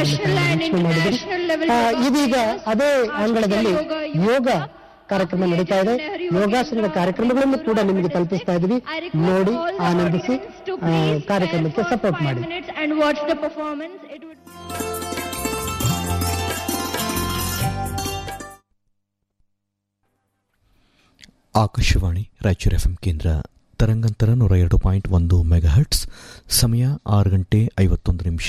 national and international level ಆ, yoga ಇದೀಗ players, ಅದೇ Ashtra ಅಂಗಳದಲ್ಲಿ yoga ಯೋಗ yoga, ಕಾರ್ಯಕ್ರಮ ನಡೀತಾ ಇದೆ Nehru ಯೋಗಾಸನದ ಕಾರ್ಯಕ್ರಮಗಳನ್ನು ಕೂಡ ನಿಮಗೆ ತಲುಪಿಸ್ತಾ ಇದ್ದೀವಿ I request ನೋಡಿ all the ಆನಂದಿಸಿ audience to ಆ, please stand ಕಾರ್ಯಕ್ರಮಕ್ಕೆ for ಸಪೋರ್ಟ್ five ಮಾಡಿ minutes and watch the performance. It would Akashvani Raichur FM ಕೇಂದ್ರ ತರಂಗಾಂತರ ನೂರ ಎರಡು ಪಾಯಿಂಟ್ ಒಂದು ಮೆಗಾಹರ್ಟ್ಸ್ ಸಮಯ ಆರು ಗಂಟೆ ಐವತ್ತೊಂದು ನಿಮಿಷ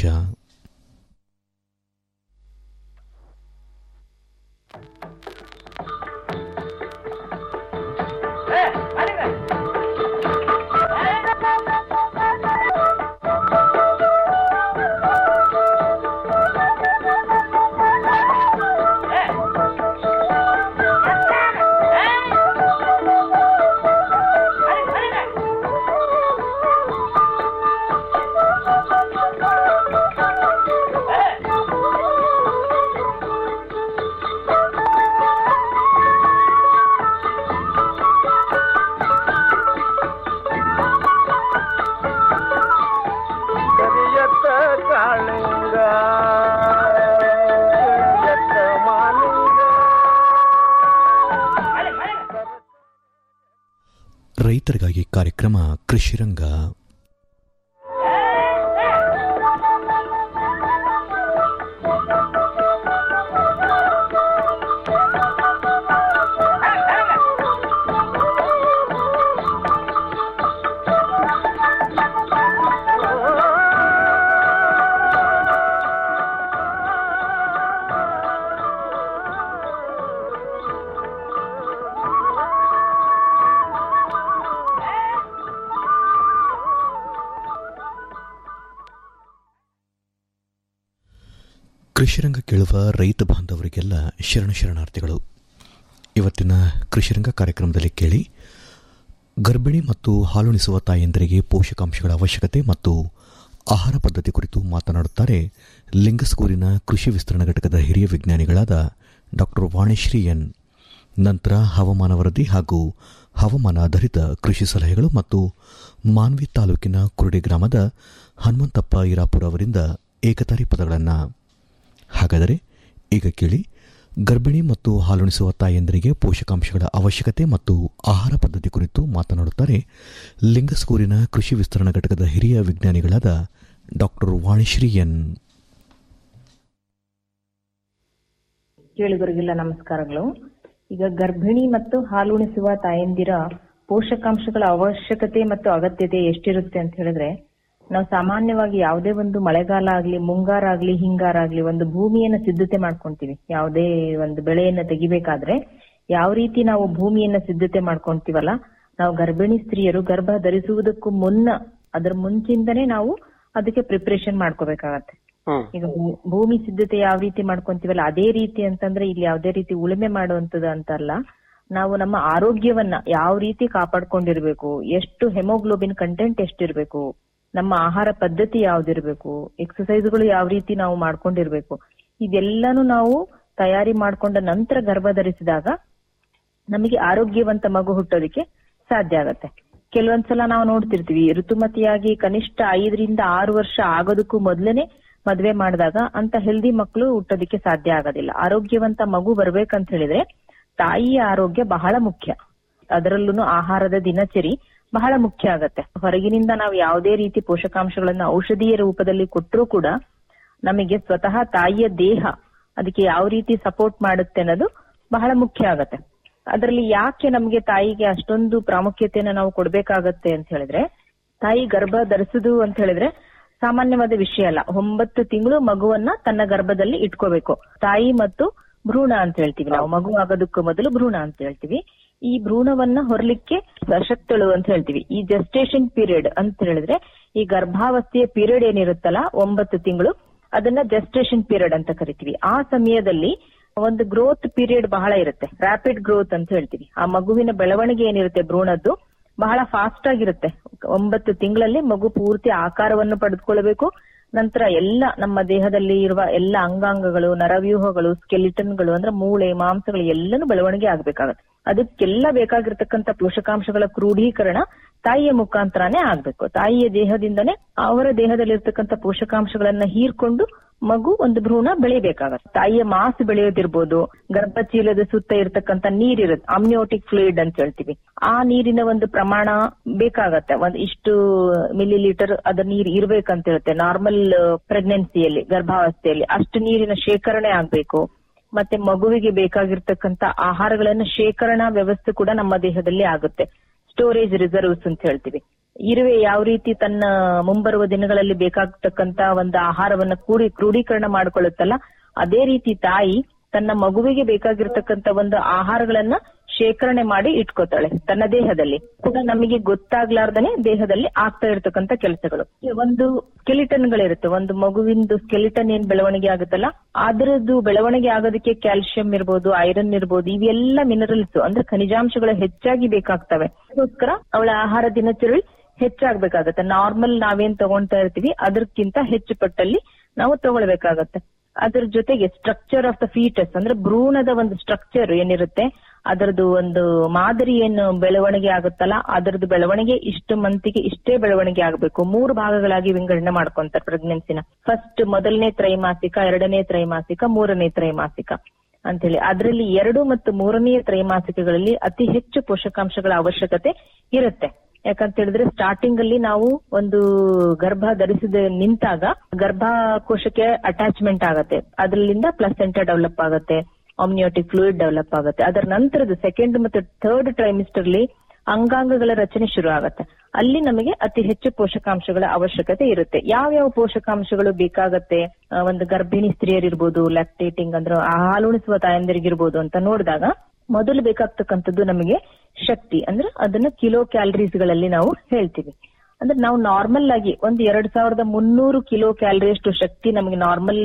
ಕರಿಯತ್ತ ಕಾಳಿಂಗ ಕರಿಯತ್ತ ಮಾಲಿಂಗ ರೈತರಿಗಾಗಿ ಕಾರ್ಯಕ್ರಮ ಕೃಷಿರಂಗ ಕೃಷಿರಂಗ ಕೇಳುವ ರೈತ ಬಾಂಧವರಿಗೆಲ್ಲ ಶರಣ ಶರಣಾರ್ಥಿಗಳು ಇವತ್ತಿನ ಕೃಷಿರಂಗ ಕಾರ್ಯಕ್ರಮದಲ್ಲಿ ಕೇಳಿ ಗರ್ಭಿಣಿ ಮತ್ತು ಹಾಲುಣಿಸುವ ತಾಯಂದರಿಗೆ ಪೋಷಕಾಂಶಗಳ ಅವಶ್ಯಕತೆ ಮತ್ತು ಆಹಾರ ಪದ್ಧತಿ ಕುರಿತು ಮಾತನಾಡುತ್ತಾರೆ ಲಿಂಗಸ್ಕೂರಿನ ಕೃಷಿ ವಿಸ್ತರಣಾ ಘಟಕದ ಹಿರಿಯ ವಿಜ್ಞಾನಿಗಳಾದ ಡಾಕ್ಟರ್ ವಾಣಿಶ್ರೀ ಎನ್ ನಂತರ ಹವಾಮಾನ ವರದಿ ಹಾಗೂ ಹವಾಮಾನ ಆಧಾರಿತ ಕೃಷಿ ಸಲಹೆಗಳು ಮತ್ತು ಮಾನ್ವಿ ತಾಲೂಕಿನ ಕುರುಡಿ ಗ್ರಾಮದ ಹನುಮಂತಪ್ಪ ಇರಾಪುರ ಅವರಿಂದ ಏಕತಾರಿ ಪದಗಳನ್ನು ಹಾಗಾದರೆ ಈಗ ಕೇಳಿ ಗರ್ಭಿಣಿ ಮತ್ತು ಹಾಲುಣಿಸುವ ತಾಯಂದರಿಗೆ ಪೋಷಕಾಂಶಗಳ ಅವಶ್ಯಕತೆ ಮತ್ತು ಆಹಾರ ಪದ್ಧತಿ ಕುರಿತು ಮಾತನಾಡುತ್ತಾರೆ ಲಿಂಗಸ್ಕೂರಿನ ಕೃಷಿ ವಿಸ್ತರಣಾ ಘಟಕದ ಹಿರಿಯ ವಿಜ್ಞಾನಿಗಳಾದ ಡಾಕ್ಟರ್ ವಾಣಿಶ್ರೀ ಎನ್ ಕೇಳುಗರಿಗೆಲ್ಲ ನಮಸ್ಕಾರಗಳು ಈಗ ಗರ್ಭಿಣಿ ಮತ್ತು ಹಾಲುಣಿಸುವ ತಾಯಂದಿರ ಪೋಷಕಾಂಶಗಳ ಅವಶ್ಯಕತೆ ಮತ್ತು ಅಗತ್ಯತೆ ಎಷ್ಟಿರುತ್ತೆ ಅಂತ ಹೇಳಿದ್ರೆ ನಾವು ಸಾಮಾನ್ಯವಾಗಿ ಯಾವುದೇ ಒಂದು ಮಳೆಗಾಲ ಆಗ್ಲಿ ಮುಂಗಾರ ಆಗ್ಲಿ ಹಿಂಗಾರ ಆಗ್ಲಿ ಒಂದು ಭೂಮಿಯನ್ನ ಸಿದ್ಧತೆ ಮಾಡ್ಕೊಂತೀವಿ ಯಾವುದೇ ಒಂದು ಬೆಳೆಯನ್ನ ತೆಗಿಬೇಕಾದ್ರೆ ಯಾವ ರೀತಿ ನಾವು ಭೂಮಿಯನ್ನ ಸಿದ್ಧತೆ ಮಾಡ್ಕೊಂತೀವಲ್ಲ ನಾವು ಗರ್ಭಿಣಿ ಸ್ತ್ರೀಯರು ಗರ್ಭ ಧರಿಸುವುದಕ್ಕೂ ಮುನ್ನ ಅದರ ಮುಂಚಿಂದನೇ ನಾವು ಅದಕ್ಕೆ ಪ್ರಿಪರೇಷನ್ ಮಾಡ್ಕೋಬೇಕಾಗತ್ತೆ ಈಗ ಭೂ- ಭೂಮಿ ಸಿದ್ಧತೆ ಯಾವ ರೀತಿ ಮಾಡ್ಕೊಂತೀವಲ್ಲ ಅದೇ ರೀತಿ ಅಂತಂದ್ರೆ ಇಲ್ಲಿ ಯಾವುದೇ ರೀತಿ ಉಳುಮೆ ಮಾಡುವಂತದ್ದು ಅಂತಲ್ಲ ನಾವು ನಮ್ಮ ಆರೋಗ್ಯವನ್ನ ಯಾವ ರೀತಿ ಕಾಪಾಡ್ಕೊಂಡಿರ್ಬೇಕು ಎಷ್ಟು ಹೆಮೋಗ್ಲೋಬಿನ್ ಕಂಟೆಂಟ್ ಎಷ್ಟಿರ್ಬೇಕು ನಮ್ಮ ಆಹಾರ ಪದ್ಧತಿ ಯಾವ್ದಿರ್ಬೇಕು ಎಕ್ಸಸೈಸ್ಗಳು ಯಾವ ರೀತಿ ನಾವು ಮಾಡ್ಕೊಂಡಿರ್ಬೇಕು ಇದೆಲ್ಲಾನು ನಾವು ತಯಾರಿ ಮಾಡ್ಕೊಂಡ ನಂತರ ಗರ್ಭ ಧರಿಸಿದಾಗ ನಮಗೆ ಆರೋಗ್ಯವಂತ ಮಗು ಹುಟ್ಟೋದಕ್ಕೆ ಸಾಧ್ಯ ಆಗತ್ತೆ ಕೆಲವೊಂದ್ಸಲ ನಾವು ನೋಡ್ತಿರ್ತೀವಿ ಋತುಮತಿಯಾಗಿ ಕನಿಷ್ಠ ಐದರಿಂದ ಆರು ವರ್ಷ ಆಗೋದಕ್ಕೂ ಮೊದ್ಲೇನೆ ಮದ್ವೆ ಮಾಡಿದಾಗ ಅಂತ ಹೆಲ್ದಿ ಮಕ್ಕಳು ಹುಟ್ಟೋದಕ್ಕೆ ಸಾಧ್ಯ ಆಗೋದಿಲ್ಲ ಆರೋಗ್ಯವಂತ ಮಗು ಬರ್ಬೇಕಂತ ಹೇಳಿದ್ರೆ ತಾಯಿಯ ಆರೋಗ್ಯ ಬಹಳ ಮುಖ್ಯ ಅದರಲ್ಲೂ ಆಹಾರದ ದಿನಚರಿ ಬಹಳ ಮುಖ್ಯ ಆಗತ್ತೆ ಹೊರಗಿನಿಂದ ನಾವು ಯಾವುದೇ ರೀತಿ ಪೋಷಕಾಂಶಗಳನ್ನ ಔಷಧೀಯ ರೂಪದಲ್ಲಿ ಕೊಟ್ಟರೂ ಕೂಡ ನಮಗೆ ಸ್ವತಃ ತಾಯಿಯ ದೇಹ ಅದಕ್ಕೆ ಯಾವ ರೀತಿ ಸಪೋರ್ಟ್ ಮಾಡುತ್ತೆ ಅನ್ನೋದು ಬಹಳ ಮುಖ್ಯ ಆಗತ್ತೆ ಅದರಲ್ಲಿ ಯಾಕೆ ನಮ್ಗೆ ತಾಯಿಗೆ ಅಷ್ಟೊಂದು ಪ್ರಾಮುಖ್ಯತೆಯನ್ನ ನಾವು ಕೊಡ್ಬೇಕಾಗತ್ತೆ ಅಂತ ಹೇಳಿದ್ರೆ ತಾಯಿ ಗರ್ಭ ಧರಿಸುದು ಅಂತ ಹೇಳಿದ್ರೆ ಸಾಮಾನ್ಯವಾದ ವಿಷಯ ಅಲ್ಲ ಒಂಬತ್ತು ತಿಂಗಳು ಮಗುವನ್ನ ತನ್ನ ಗರ್ಭದಲ್ಲಿ ಇಟ್ಕೋಬೇಕು ತಾಯಿ ಮತ್ತು ಭ್ರೂಣ ಅಂತ ಹೇಳ್ತೀವಿ ನಾವು ಮಗು ಆಗೋದಕ್ಕೂ ಮೊದಲು ಭ್ರೂಣ ಅಂತ ಹೇಳ್ತೀವಿ ಈ ಭ್ರೂಣವನ್ನ ಹೊರಲಿಕ್ಕೆ ಸಶಕ್ತಳು ಅಂತ ಹೇಳ್ತೀವಿ ಈ ಜಸ್ಟೇಷನ್ ಪೀರಿಯಡ್ ಅಂತ ಹೇಳಿದ್ರೆ ಈ ಗರ್ಭಾವಸ್ಥೆಯ ಪೀರಿಯಡ್ ಏನಿರುತ್ತಲ್ಲ ಒಂಬತ್ತು ತಿಂಗಳು ಅದನ್ನ ಜಸ್ಟೇಷನ್ ಪೀರಿಯಡ್ ಅಂತ ಕರಿತೀವಿ ಆ ಸಮಯದಲ್ಲಿ ಒಂದು ಗ್ರೋತ್ ಪೀರಿಯಡ್ ಬಹಳ ಇರುತ್ತೆ ರ್ಯಾಪಿಡ್ ಗ್ರೋತ್ ಅಂತ ಹೇಳ್ತೀವಿ ಆ ಮಗುವಿನ ಬೆಳವಣಿಗೆ ಏನಿರುತ್ತೆ ಭ್ರೂಣದ್ದು ಬಹಳ ಫಾಸ್ಟ್ ಆಗಿರುತ್ತೆ ಒಂಬತ್ತು ತಿಂಗಳಲ್ಲಿ ಮಗು ಪೂರ್ತಿ ಆಕಾರವನ್ನು ಪಡೆದುಕೊಳ್ಳಬೇಕು ನಂತರ ಎಲ್ಲ ನಮ್ಮ ದೇಹದಲ್ಲಿ ಇರುವ ಎಲ್ಲ ಅಂಗಾಂಗಗಳು ನರವ್ಯೂಹಗಳು ಸ್ಕೆಲಿಟನ್ಗಳು ಅಂದ್ರೆ ಮೂಳೆ ಮಾಂಸಗಳು ಎಲ್ಲನೂ ಬೆಳವಣಿಗೆ ಆಗ್ಬೇಕಾಗತ್ತೆ ಅದಕ್ಕೆಲ್ಲ ಬೇಕಾಗಿರ್ತಕ್ಕಂಥ ಪೋಷಕಾಂಶಗಳ ಕ್ರೋಢೀಕರಣ ತಾಯಿಯ ಮುಖಾಂತರನೇ ಆಗ್ಬೇಕು ತಾಯಿಯ ದೇಹದಿಂದನೇ ಅವರ ದೇಹದಲ್ಲಿರ್ತಕ್ಕಂಥ ಪೋಷಕಾಂಶಗಳನ್ನ ಹೀರ್ಕೊಂಡು ಮಗು ಒಂದು ಭ್ರೂಣ ಬೆಳಿಬೇಕಾಗತ್ತೆ ತಾಯಿಯ ಮಾಸು ಬೆಳೆಯೋದಿರ್ಬೋದು ಗರ್ಭಚೀಲದ ಸುತ್ತ ಇರ್ತಕ್ಕಂತ ನೀರಿರುತ್ತೆ ಅಮ್ನಿಯೋಟಿಕ್ ಫ್ಲೂಯಿಡ್ ಅಂತ ಹೇಳ್ತೀವಿ ಆ ನೀರಿನ ಒಂದು ಪ್ರಮಾಣ ಬೇಕಾಗತ್ತೆ ಒಂದ್ ಇಷ್ಟು ಮಿಲಿ ಲೀಟರ್ ಅದ ನೀರ್ ಇರ್ಬೇಕಂತ ಹೇಳುತ್ತೆ ನಾರ್ಮಲ್ ಪ್ರೆಗ್ನೆನ್ಸಿಯಲ್ಲಿ ಗರ್ಭಾವಸ್ಥೆಯಲ್ಲಿ ಅಷ್ಟು ನೀರಿನ ಶೇಖರಣೆ ಆಗ್ಬೇಕು ಮತ್ತೆ ಮಗುವಿಗೆ ಬೇಕಾಗಿರ್ತಕ್ಕಂತ ಆಹಾರಗಳನ್ನ ಶೇಖರಣಾ ವ್ಯವಸ್ಥೆ ಕೂಡ ನಮ್ಮ ದೇಹದಲ್ಲಿ ಆಗುತ್ತೆ ಸ್ಟೋರೇಜ್ ರಿಸರ್ವ್ಸ್ ಅಂತ ಹೇಳ್ತೀವಿ ಇರುವೆ ಯಾವ ರೀತಿ ತನ್ನ ಮುಂಬರುವ ದಿನಗಳಲ್ಲಿ ಬೇಕಾಗ್ತಕ್ಕಂತ ಒಂದು ಆಹಾರವನ್ನ ಕೂಡಿ ಕ್ರೋಢೀಕರಣ ಮಾಡ್ಕೊಳ್ಳುತ್ತಲ್ಲ ಅದೇ ರೀತಿ ತಾಯಿ ತನ್ನ ಮಗುವಿಗೆ ಬೇಕಾಗಿರ್ತಕ್ಕಂತ ಒಂದು ಆಹಾರಗಳನ್ನ ಶೇಖರಣೆ ಮಾಡಿ ಇಟ್ಕೋತಾಳೆ ತನ್ನ ದೇಹದಲ್ಲಿ ಕೂಡ ನಮಗೆ ಗೊತ್ತಾಗ್ಲಾರ್ದನೆ ದೇಹದಲ್ಲಿ ಆಗ್ತಾ ಇರ್ತಕ್ಕಂತ ಕೆಲಸಗಳು ಒಂದು ಸ್ಕೆಲಿಟನ್ ಗಳಿರುತ್ತೆ ಒಂದು ಮಗುವಿಂದು ಸ್ಕೆಲಿಟನ್ ಏನ್ ಬೆಳವಣಿಗೆ ಆಗುತ್ತಲ್ಲ ಅದರದ್ದು ಬೆಳವಣಿಗೆ ಆಗೋದಕ್ಕೆ ಕ್ಯಾಲ್ಸಿಯಂ ಇರ್ಬೋದು ಐರನ್ ಇರ್ಬೋದು ಇವೆಲ್ಲ ಮಿನರಲ್ಸ್ ಅಂದ್ರೆ ಖನಿಜಾಂಶಗಳು ಹೆಚ್ಚಾಗಿ ಬೇಕಾಗ್ತವೆ ಅದಕ್ಕೋಸ್ಕರ ಅವಳ ಆಹಾರ ದಿನಚರಿ ಹೆಚ್ಚಾಗ್ಬೇಕಾಗತ್ತೆ ನಾರ್ಮಲ್ ನಾವೇನ್ ತಗೊಂತಾ ಇರ್ತೀವಿ ಅದಕ್ಕಿಂತ ಹೆಚ್ಚು ಪಟ್ಟಲ್ಲಿ ನಾವು ತಗೊಳ್ಬೇಕಾಗತ್ತೆ ಅದ್ರ ಜೊತೆಗೆ ಸ್ಟ್ರಕ್ಚರ್ ಆಫ್ ದ ಫೀಟಸ್ ಅಂದ್ರೆ ಭ್ರೂಣದ ಒಂದು ಸ್ಟ್ರಕ್ಚರ್ ಏನಿರುತ್ತೆ ಅದರದ್ದು ಒಂದು ಮಾದರಿ ಏನು ಬೆಳವಣಿಗೆ ಆಗುತ್ತಲ್ಲ ಅದರದ್ದು ಬೆಳವಣಿಗೆ ಇಷ್ಟು ಮಂತಿಗೆ ಇಷ್ಟೇ ಬೆಳವಣಿಗೆ ಆಗಬೇಕು ಮೂರು ಭಾಗಗಳಾಗಿ ವಿಂಗಡಣೆ ಮಾಡ್ಕೊಂತಾರೆ ಪ್ರೆಗ್ನೆನ್ಸಿನ ಫಸ್ಟ್ ಮೊದಲನೇ ತ್ರೈಮಾಸಿಕ ಎರಡನೇ ತ್ರೈಮಾಸಿಕ ಮೂರನೇ ತ್ರೈಮಾಸಿಕ ಅಂತೇಳಿ ಅದರಲ್ಲಿ ಎರಡು ಮತ್ತು ಮೂರನೆಯ ತ್ರೈಮಾಸಿಕಗಳಲ್ಲಿ ಅತಿ ಹೆಚ್ಚು ಪೋಷಕಾಂಶಗಳ ಅವಶ್ಯಕತೆ ಇರುತ್ತೆ ಯಾಕಂತ ಹೇಳಿದ್ರೆ ಸ್ಟಾರ್ಟಿಂಗ್ ಅಲ್ಲಿ ನಾವು ಒಂದು ಗರ್ಭ ಧರಿಸಿದ ನಿಂತಾಗ ಗರ್ಭಕೋಶಕ್ಕೆ ಅಟ್ಯಾಚ್ಮೆಂಟ್ ಆಗತ್ತೆ ಅದರಿಂದ ಪ್ಲಸೆಂಟಾ ಡೆವಲಪ್ ಆಗುತ್ತೆ ಆಮ್ನಿಯೋಟಿಕ್ ಫ್ಲೂಯಿಡ್ ಡೆವಲಪ್ ಆಗುತ್ತೆ ಅದರ ನಂತರದ ಸೆಕೆಂಡ್ ಮತ್ತು ಥರ್ಡ್ ಟ್ರೈಮಿಸ್ಟರ್ಲಿ ಅಂಗಾಂಗಗಳ ರಚನೆ ಶುರು ಆಗತ್ತೆ ಅಲ್ಲಿ ನಮಗೆ ಅತಿ ಹೆಚ್ಚು ಪೋಷಕಾಂಶಗಳ ಅವಶ್ಯಕತೆ ಇರುತ್ತೆ ಯಾವ ಯಾವ ಪೋಷಕಾಂಶಗಳು ಬೇಕಾಗತ್ತೆ ಆ, ಒಂದು ಗರ್ಭಿಣಿ ಸ್ತ್ರೀಯರಿರ್ಬೋದು ಲ್ಯಾಕ್ಟೇಟಿಂಗ್ ಅಂದ್ರೆ ಹಾಲುಣಿಸುವ ತಾಯಂದಿರಿಗಿರ್ಬೋದು ಅಂತ ನೋಡಿದಾಗ ಮೊದಲು ಬೇಕಾಗ್ತಕ್ಕಂಥದ್ದು ನಮಗೆ ಶಕ್ತಿ ಅಂದ್ರೆ ಅದನ್ನ ಕಿಲೋ ಕ್ಯಾಲರೀಸ್ ಗಳಲ್ಲಿ ನಾವು ಹೇಳ್ತೀವಿ ಅಂದ್ರೆ ನಾವು ನಾರ್ಮಲ್ ಆಗಿ ಒಂದು ಎರಡ್ ಸಾವಿರದ ಮುನ್ನೂರು ಕಿಲೋ ಕ್ಯಾಲರಿಯಷ್ಟು ಶಕ್ತಿ ನಮಗೆ ನಾರ್ಮಲ್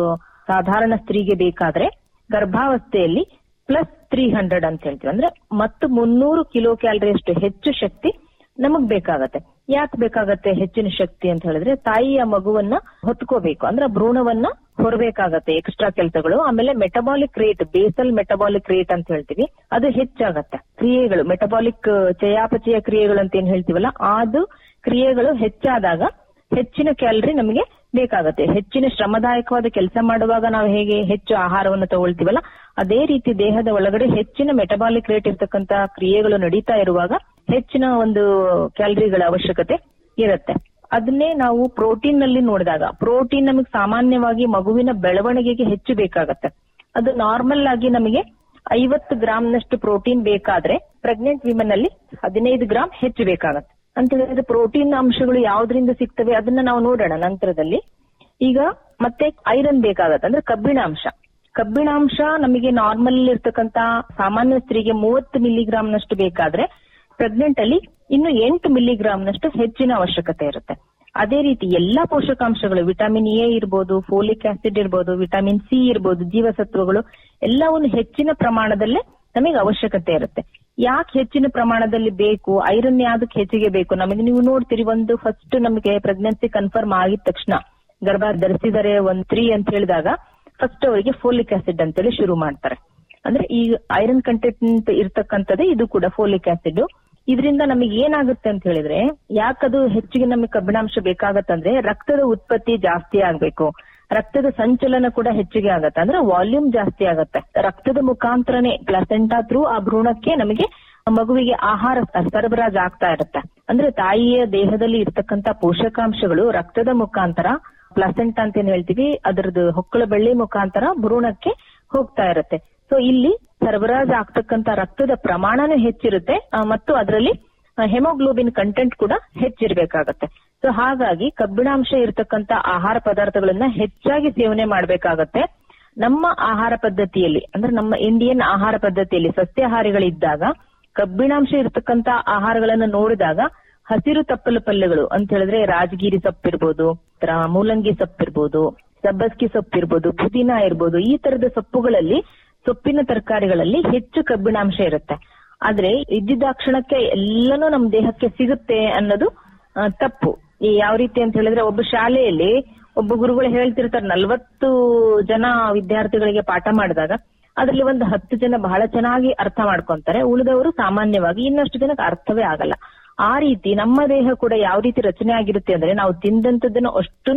ಸಾಧಾರಣ ಸ್ತ್ರೀಗೆ ಬೇಕಾದ್ರೆ ಗರ್ಭಾವಸ್ಥೆಯಲ್ಲಿ ಪ್ಲಸ್ ತ್ರೀ ಹಂಡ್ರೆಡ್ ಅಂತ ಹೇಳ್ತೀವಿ ಅಂದ್ರೆ ಮತ್ತು ಮುನ್ನೂರು ಕಿಲೋ ಕ್ಯಾಲರಿಯಷ್ಟು ಹೆಚ್ಚು ಶಕ್ತಿ ನಮಗ್ ಬೇಕಾಗತ್ತೆ ಯಾಕೆ ಬೇಕಾಗತ್ತೆ ಹೆಚ್ಚಿನ ಶಕ್ತಿ ಅಂತ ಹೇಳಿದ್ರೆ ತಾಯಿಯ ಮಗುವನ್ನ ಹೊತ್ಕೋಬೇಕು ಅಂದ್ರೆ ಭ್ರೂಣವನ್ನ ಹೊರಬೇಕಾಗತ್ತೆ ಎಕ್ಸ್ಟ್ರಾ ಕೆಲಸಗಳು ಆಮೇಲೆ metabolic rate basal metabolic rate ಅಂತ ಹೇಳ್ತೀವಿ ಅದು ಹೆಚ್ಚಾಗತ್ತೆ ಕ್ರಿಯೆಗಳು ಮೆಟಬಾಲಿಕ್ ಚಯಾಪಚಯ ಕ್ರಿಯೆಗಳು ಅಂತ ಏನ್ ಹೇಳ್ತೀವಲ್ಲ ಅದು ಕ್ರಿಯೆಗಳು ಹೆಚ್ಚಾದಾಗ ಹೆಚ್ಚಿನ ಕ್ಯಾಲರಿ ನಮಗೆ ಬೇಕಾಗತ್ತೆ ಹೆಚ್ಚಿನ ಶ್ರಮದಾಯಕವಾದ ಕೆಲಸ ಮಾಡುವಾಗ ನಾವು ಹೇಗೆ ಹೆಚ್ಚು ಆಹಾರವನ್ನು ತಗೊಳ್ತೀವಲ್ಲ ಅದೇ ರೀತಿ ದೇಹದ ಒಳಗಡೆ ಹೆಚ್ಚಿನ ಮೆಟಬಾಲಿಕ್ ರೇಟ್ ಇರ್ತಕ್ಕಂತ ಕ್ರಿಯೆಗಳು ನಡೀತಾ ಇರುವಾಗ ಹೆಚ್ಚಿನ ಒಂದು ಕ್ಯಾಲರಿಗಳ ಅವಶ್ಯಕತೆ ಇರುತ್ತೆ ಅದನ್ನೇ ನಾವು ಪ್ರೋಟೀನ್ ನಲ್ಲಿ ನೋಡಿದಾಗ ಪ್ರೋಟೀನ್ ನಮಗೆ ಸಾಮಾನ್ಯವಾಗಿ ಮಗುವಿನ ಬೆಳವಣಿಗೆಗೆ ಹೆಚ್ಚು ಬೇಕಾಗತ್ತೆ ಅದು ನಾರ್ಮಲ್ ಆಗಿ ನಮಗೆ ಐವತ್ತು ಗ್ರಾಂನಷ್ಟು ಪ್ರೋಟೀನ್ ಬೇಕಾದ್ರೆ ಪ್ರೆಗ್ನೆಂಟ್ ವಿಮೆನ್ ಅಲ್ಲಿ ಹದಿನೈದು ಗ್ರಾಂ ಹೆಚ್ಚು ಬೇಕಾಗತ್ತೆ ಅಂತ ಹೇಳಿದ್ರೆ ಪ್ರೋಟೀನ್ ಅಂಶಗಳು ಯಾವ್ದ್ರಿಂದ ಸಿಗ್ತವೆ ಅದನ್ನ ನಾವು ನೋಡೋಣ ನಂತರದಲ್ಲಿ ಈಗ ಮತ್ತೆ ಐರನ್ ಬೇಕಾಗತ್ತೆ ಅಂದ್ರೆ ಕಬ್ಬಿಣಾಂಶ ಕಬ್ಬಿಣಾಂಶ ನಮಗೆ ನಾರ್ಮಲ್ ಇರ್ತಕ್ಕಂತ ಸಾಮಾನ್ಯ ಸ್ತ್ರೀಗೆ ಮೂವತ್ತು ಮಿಲಿಗ್ರಾಂನಷ್ಟು ಬೇಕಾದ್ರೆ ಪ್ರೆಗ್ನೆಂಟ್ ಅಲ್ಲಿ ಇನ್ನು ಎಂಟು ಮಿಲಿಗ್ರಾಂನಷ್ಟು ಹೆಚ್ಚಿನ ಅವಶ್ಯಕತೆ ಇರುತ್ತೆ ಅದೇ ರೀತಿ ಎಲ್ಲಾ ಪೋಷಕಾಂಶಗಳು ವಿಟಮಿನ್ ಎ ಇರ್ಬೋದು ಫೋಲಿಕ್ ಆಸಿಡ್ ಇರ್ಬೋದು ವಿಟಮಿನ್ ಸಿ ಇರ್ಬೋದು ಜೀವಸತ್ವಗಳು ಎಲ್ಲವನ್ನು ಹೆಚ್ಚಿನ ಪ್ರಮಾಣದಲ್ಲೇ ನಮಗೆ ಅವಶ್ಯಕತೆ ಇರುತ್ತೆ ಯಾಕೆ ಹೆಚ್ಚಿನ ಪ್ರಮಾಣದಲ್ಲಿ ಬೇಕು ಐರನ್ ಯಾವ್ದಕ್ಕೆ ಹೆಚ್ಚಿಗೆ ಬೇಕು ನಮಗೆ ನೀವು ನೋಡ್ತೀರಿ ಒಂದು ಫಸ್ಟ್ ನಮಗೆ ಪ್ರೆಗ್ನೆನ್ಸಿ ಕನ್ಫರ್ಮ್ ಆಗಿದ ತಕ್ಷಣ ಗರ್ಭ ಧರಿಸಿದರೆ ಒಂದ್ ತ್ರೀ ಅಂತ ಹೇಳಿದಾಗ ಫಸ್ಟ್ ಅವರಿಗೆ ಫೋಲಿಕ್ ಆಸಿಡ್ ಅಂತೇಳಿ ಶುರು ಮಾಡ್ತಾರೆ ಅಂದ್ರೆ ಈ ಐರನ್ ಕಂಟೆಂಟ್ ಇರ್ತಕ್ಕಂಥದ್ದೇ ಇದು ಕೂಡ ಫೋಲಿಕ್ ಆಸಿಡ್ ಇದರಿಂದ ನಮಗೆ ಏನಾಗುತ್ತೆ ಅಂತ ಹೇಳಿದ್ರೆ ಯಾಕದು ಹೆಚ್ಚಿಗೆ ನಮಗೆ ಕಬ್ಬಿಣಾಂಶ ಬೇಕಾಗತ್ತಂದ್ರೆ ರಕ್ತದ ಉತ್ಪತ್ತಿ ಜಾಸ್ತಿ ಆಗ್ಬೇಕು ರಕ್ತದ ಸಂಚಲನ ಕೂಡ ಹೆಚ್ಚಿಗೆ ಆಗತ್ತೆ ಅಂದ್ರೆ ವಾಲ್ಯೂಮ್ ಜಾಸ್ತಿ ಆಗತ್ತೆ ರಕ್ತದ ಮುಖಾಂತರನೇ ಪ್ಲಸೆಂಟಾ ಥ್ರೂ ಆ ಭ್ರೂಣಕ್ಕೆ ನಮಗೆ ಮಗುವಿಗೆ ಆಹಾರ ಸರಬರಾಜು ಆಗ್ತಾ ಇರುತ್ತೆ ಅಂದ್ರೆ ತಾಯಿಯ ದೇಹದಲ್ಲಿ ಇರ್ತಕ್ಕಂತ ಪೋಷಕಾಂಶಗಳು ರಕ್ತದ ಮುಖಾಂತರ ಪ್ಲಸೆಂಟ್ ಅಂತ ಏನ್ ಹೇಳ್ತೀವಿ ಅದರದ್ದು ಹೊಕ್ಕಳ ಬೆಳ್ಳಿ ಮುಖಾಂತರ ಭ್ರೂಣಕ್ಕೆ ಹೋಗ್ತಾ ಇರುತ್ತೆ ಸೊ ಇಲ್ಲಿ ಸರಬರಾಜು ಆಗ್ತಕ್ಕಂತ ರಕ್ತದ ಪ್ರಮಾಣನೂ ಹೆಚ್ಚಿರುತ್ತೆ ಆ, ಮತ್ತು ಅದರಲ್ಲಿ ಹೆಮೋಗ್ಲೋಬಿನ್ ಕಂಟೆಂಟ್ ಕೂಡ ಹೆಚ್ಚಿರ್ಬೇಕಾಗತ್ತೆ ಸೊ ಹಾಗಾಗಿ ಕಬ್ಬಿಣಾಂಶ ಇರತಕ್ಕಂತ ಆಹಾರ ಪದಾರ್ಥಗಳನ್ನ ಹೆಚ್ಚಾಗಿ ಸೇವನೆ ಮಾಡ್ಬೇಕಾಗತ್ತೆ ನಮ್ಮ ಆಹಾರ ಪದ್ಧತಿಯಲ್ಲಿ ಅಂದ್ರೆ ನಮ್ಮ ಇಂಡಿಯನ್ ಆಹಾರ ಪದ್ಧತಿಯಲ್ಲಿ ಸಸ್ಯಾಹಾರಿಗಳಿದ್ದಾಗ ಕಬ್ಬಿಣಾಂಶ ಇರತಕ್ಕಂತ ಆಹಾರಗಳನ್ನ ನೋಡಿದಾಗ ಹಸಿರು ತಪ್ಪಲು ಪಲ್ಯಗಳು ಅಂತ ಹೇಳಿದ್ರೆ ರಾಜಗಿರಿ ಸೊಪ್ಪಿರ್ಬೋದು ತರ ಮೂಲಂಗಿ ಸೊಪ್ಪಿರ್ಬೋದು ಸಬ್ಬಸ್ಗಿ ಸೊಪ್ಪಿರ್ಬೋದು ಪುದೀನ ಇರ್ಬೋದು ಈ ತರದ ಸೊಪ್ಪುಗಳಲ್ಲಿ ಸೊಪ್ಪಿನ ತರಕಾರಿಗಳಲ್ಲಿ ಹೆಚ್ಚು ಕಬ್ಬಿಣಾಂಶ ಇರುತ್ತೆ ಆದ್ರೆ ಇದ್ದಿದ್ದಾಕ್ಷಣಕ್ಕೆ ಎಲ್ಲನೂ ನಮ್ಮ ದೇಹಕ್ಕೆ ಸಿಗುತ್ತೆ ಅನ್ನೋದು ಆ, ತಪ್ಪು ಈ ಯಾವ ರೀತಿ ಅಂತ ಹೇಳಿದ್ರೆ ಒಬ್ಬ ಶಾಲೆಯಲ್ಲಿ ಒಬ್ಬ ಗುರುಗಳು ಹೇಳ್ತಿರ್ತಾರೆ ನಲ್ವತ್ತು ಜನ ವಿದ್ಯಾರ್ಥಿಗಳಿಗೆ ಪಾಠ ಮಾಡಿದಾಗ ಅದರಲ್ಲಿ ಒಂದು ಹತ್ತು ಜನ ಬಹಳ ಚೆನ್ನಾಗಿ ಅರ್ಥ ಮಾಡ್ಕೊಂತಾರೆ ಉಳಿದವರು ಸಾಮಾನ್ಯವಾಗಿ ಇನ್ನಷ್ಟು ಜನಕ್ಕೆ ಅರ್ಥವೇ ಆಗಲ್ಲ ಆ ರೀತಿ ನಮ್ಮ ದೇಹ ಕೂಡ ಯಾವ ರೀತಿ ರಚನೆ ಆಗಿರುತ್ತೆ ಅಂದ್ರೆ ನಾವು ತಿಂದಂತದ್ದನ್ನು ಅಷ್ಟನ್ನು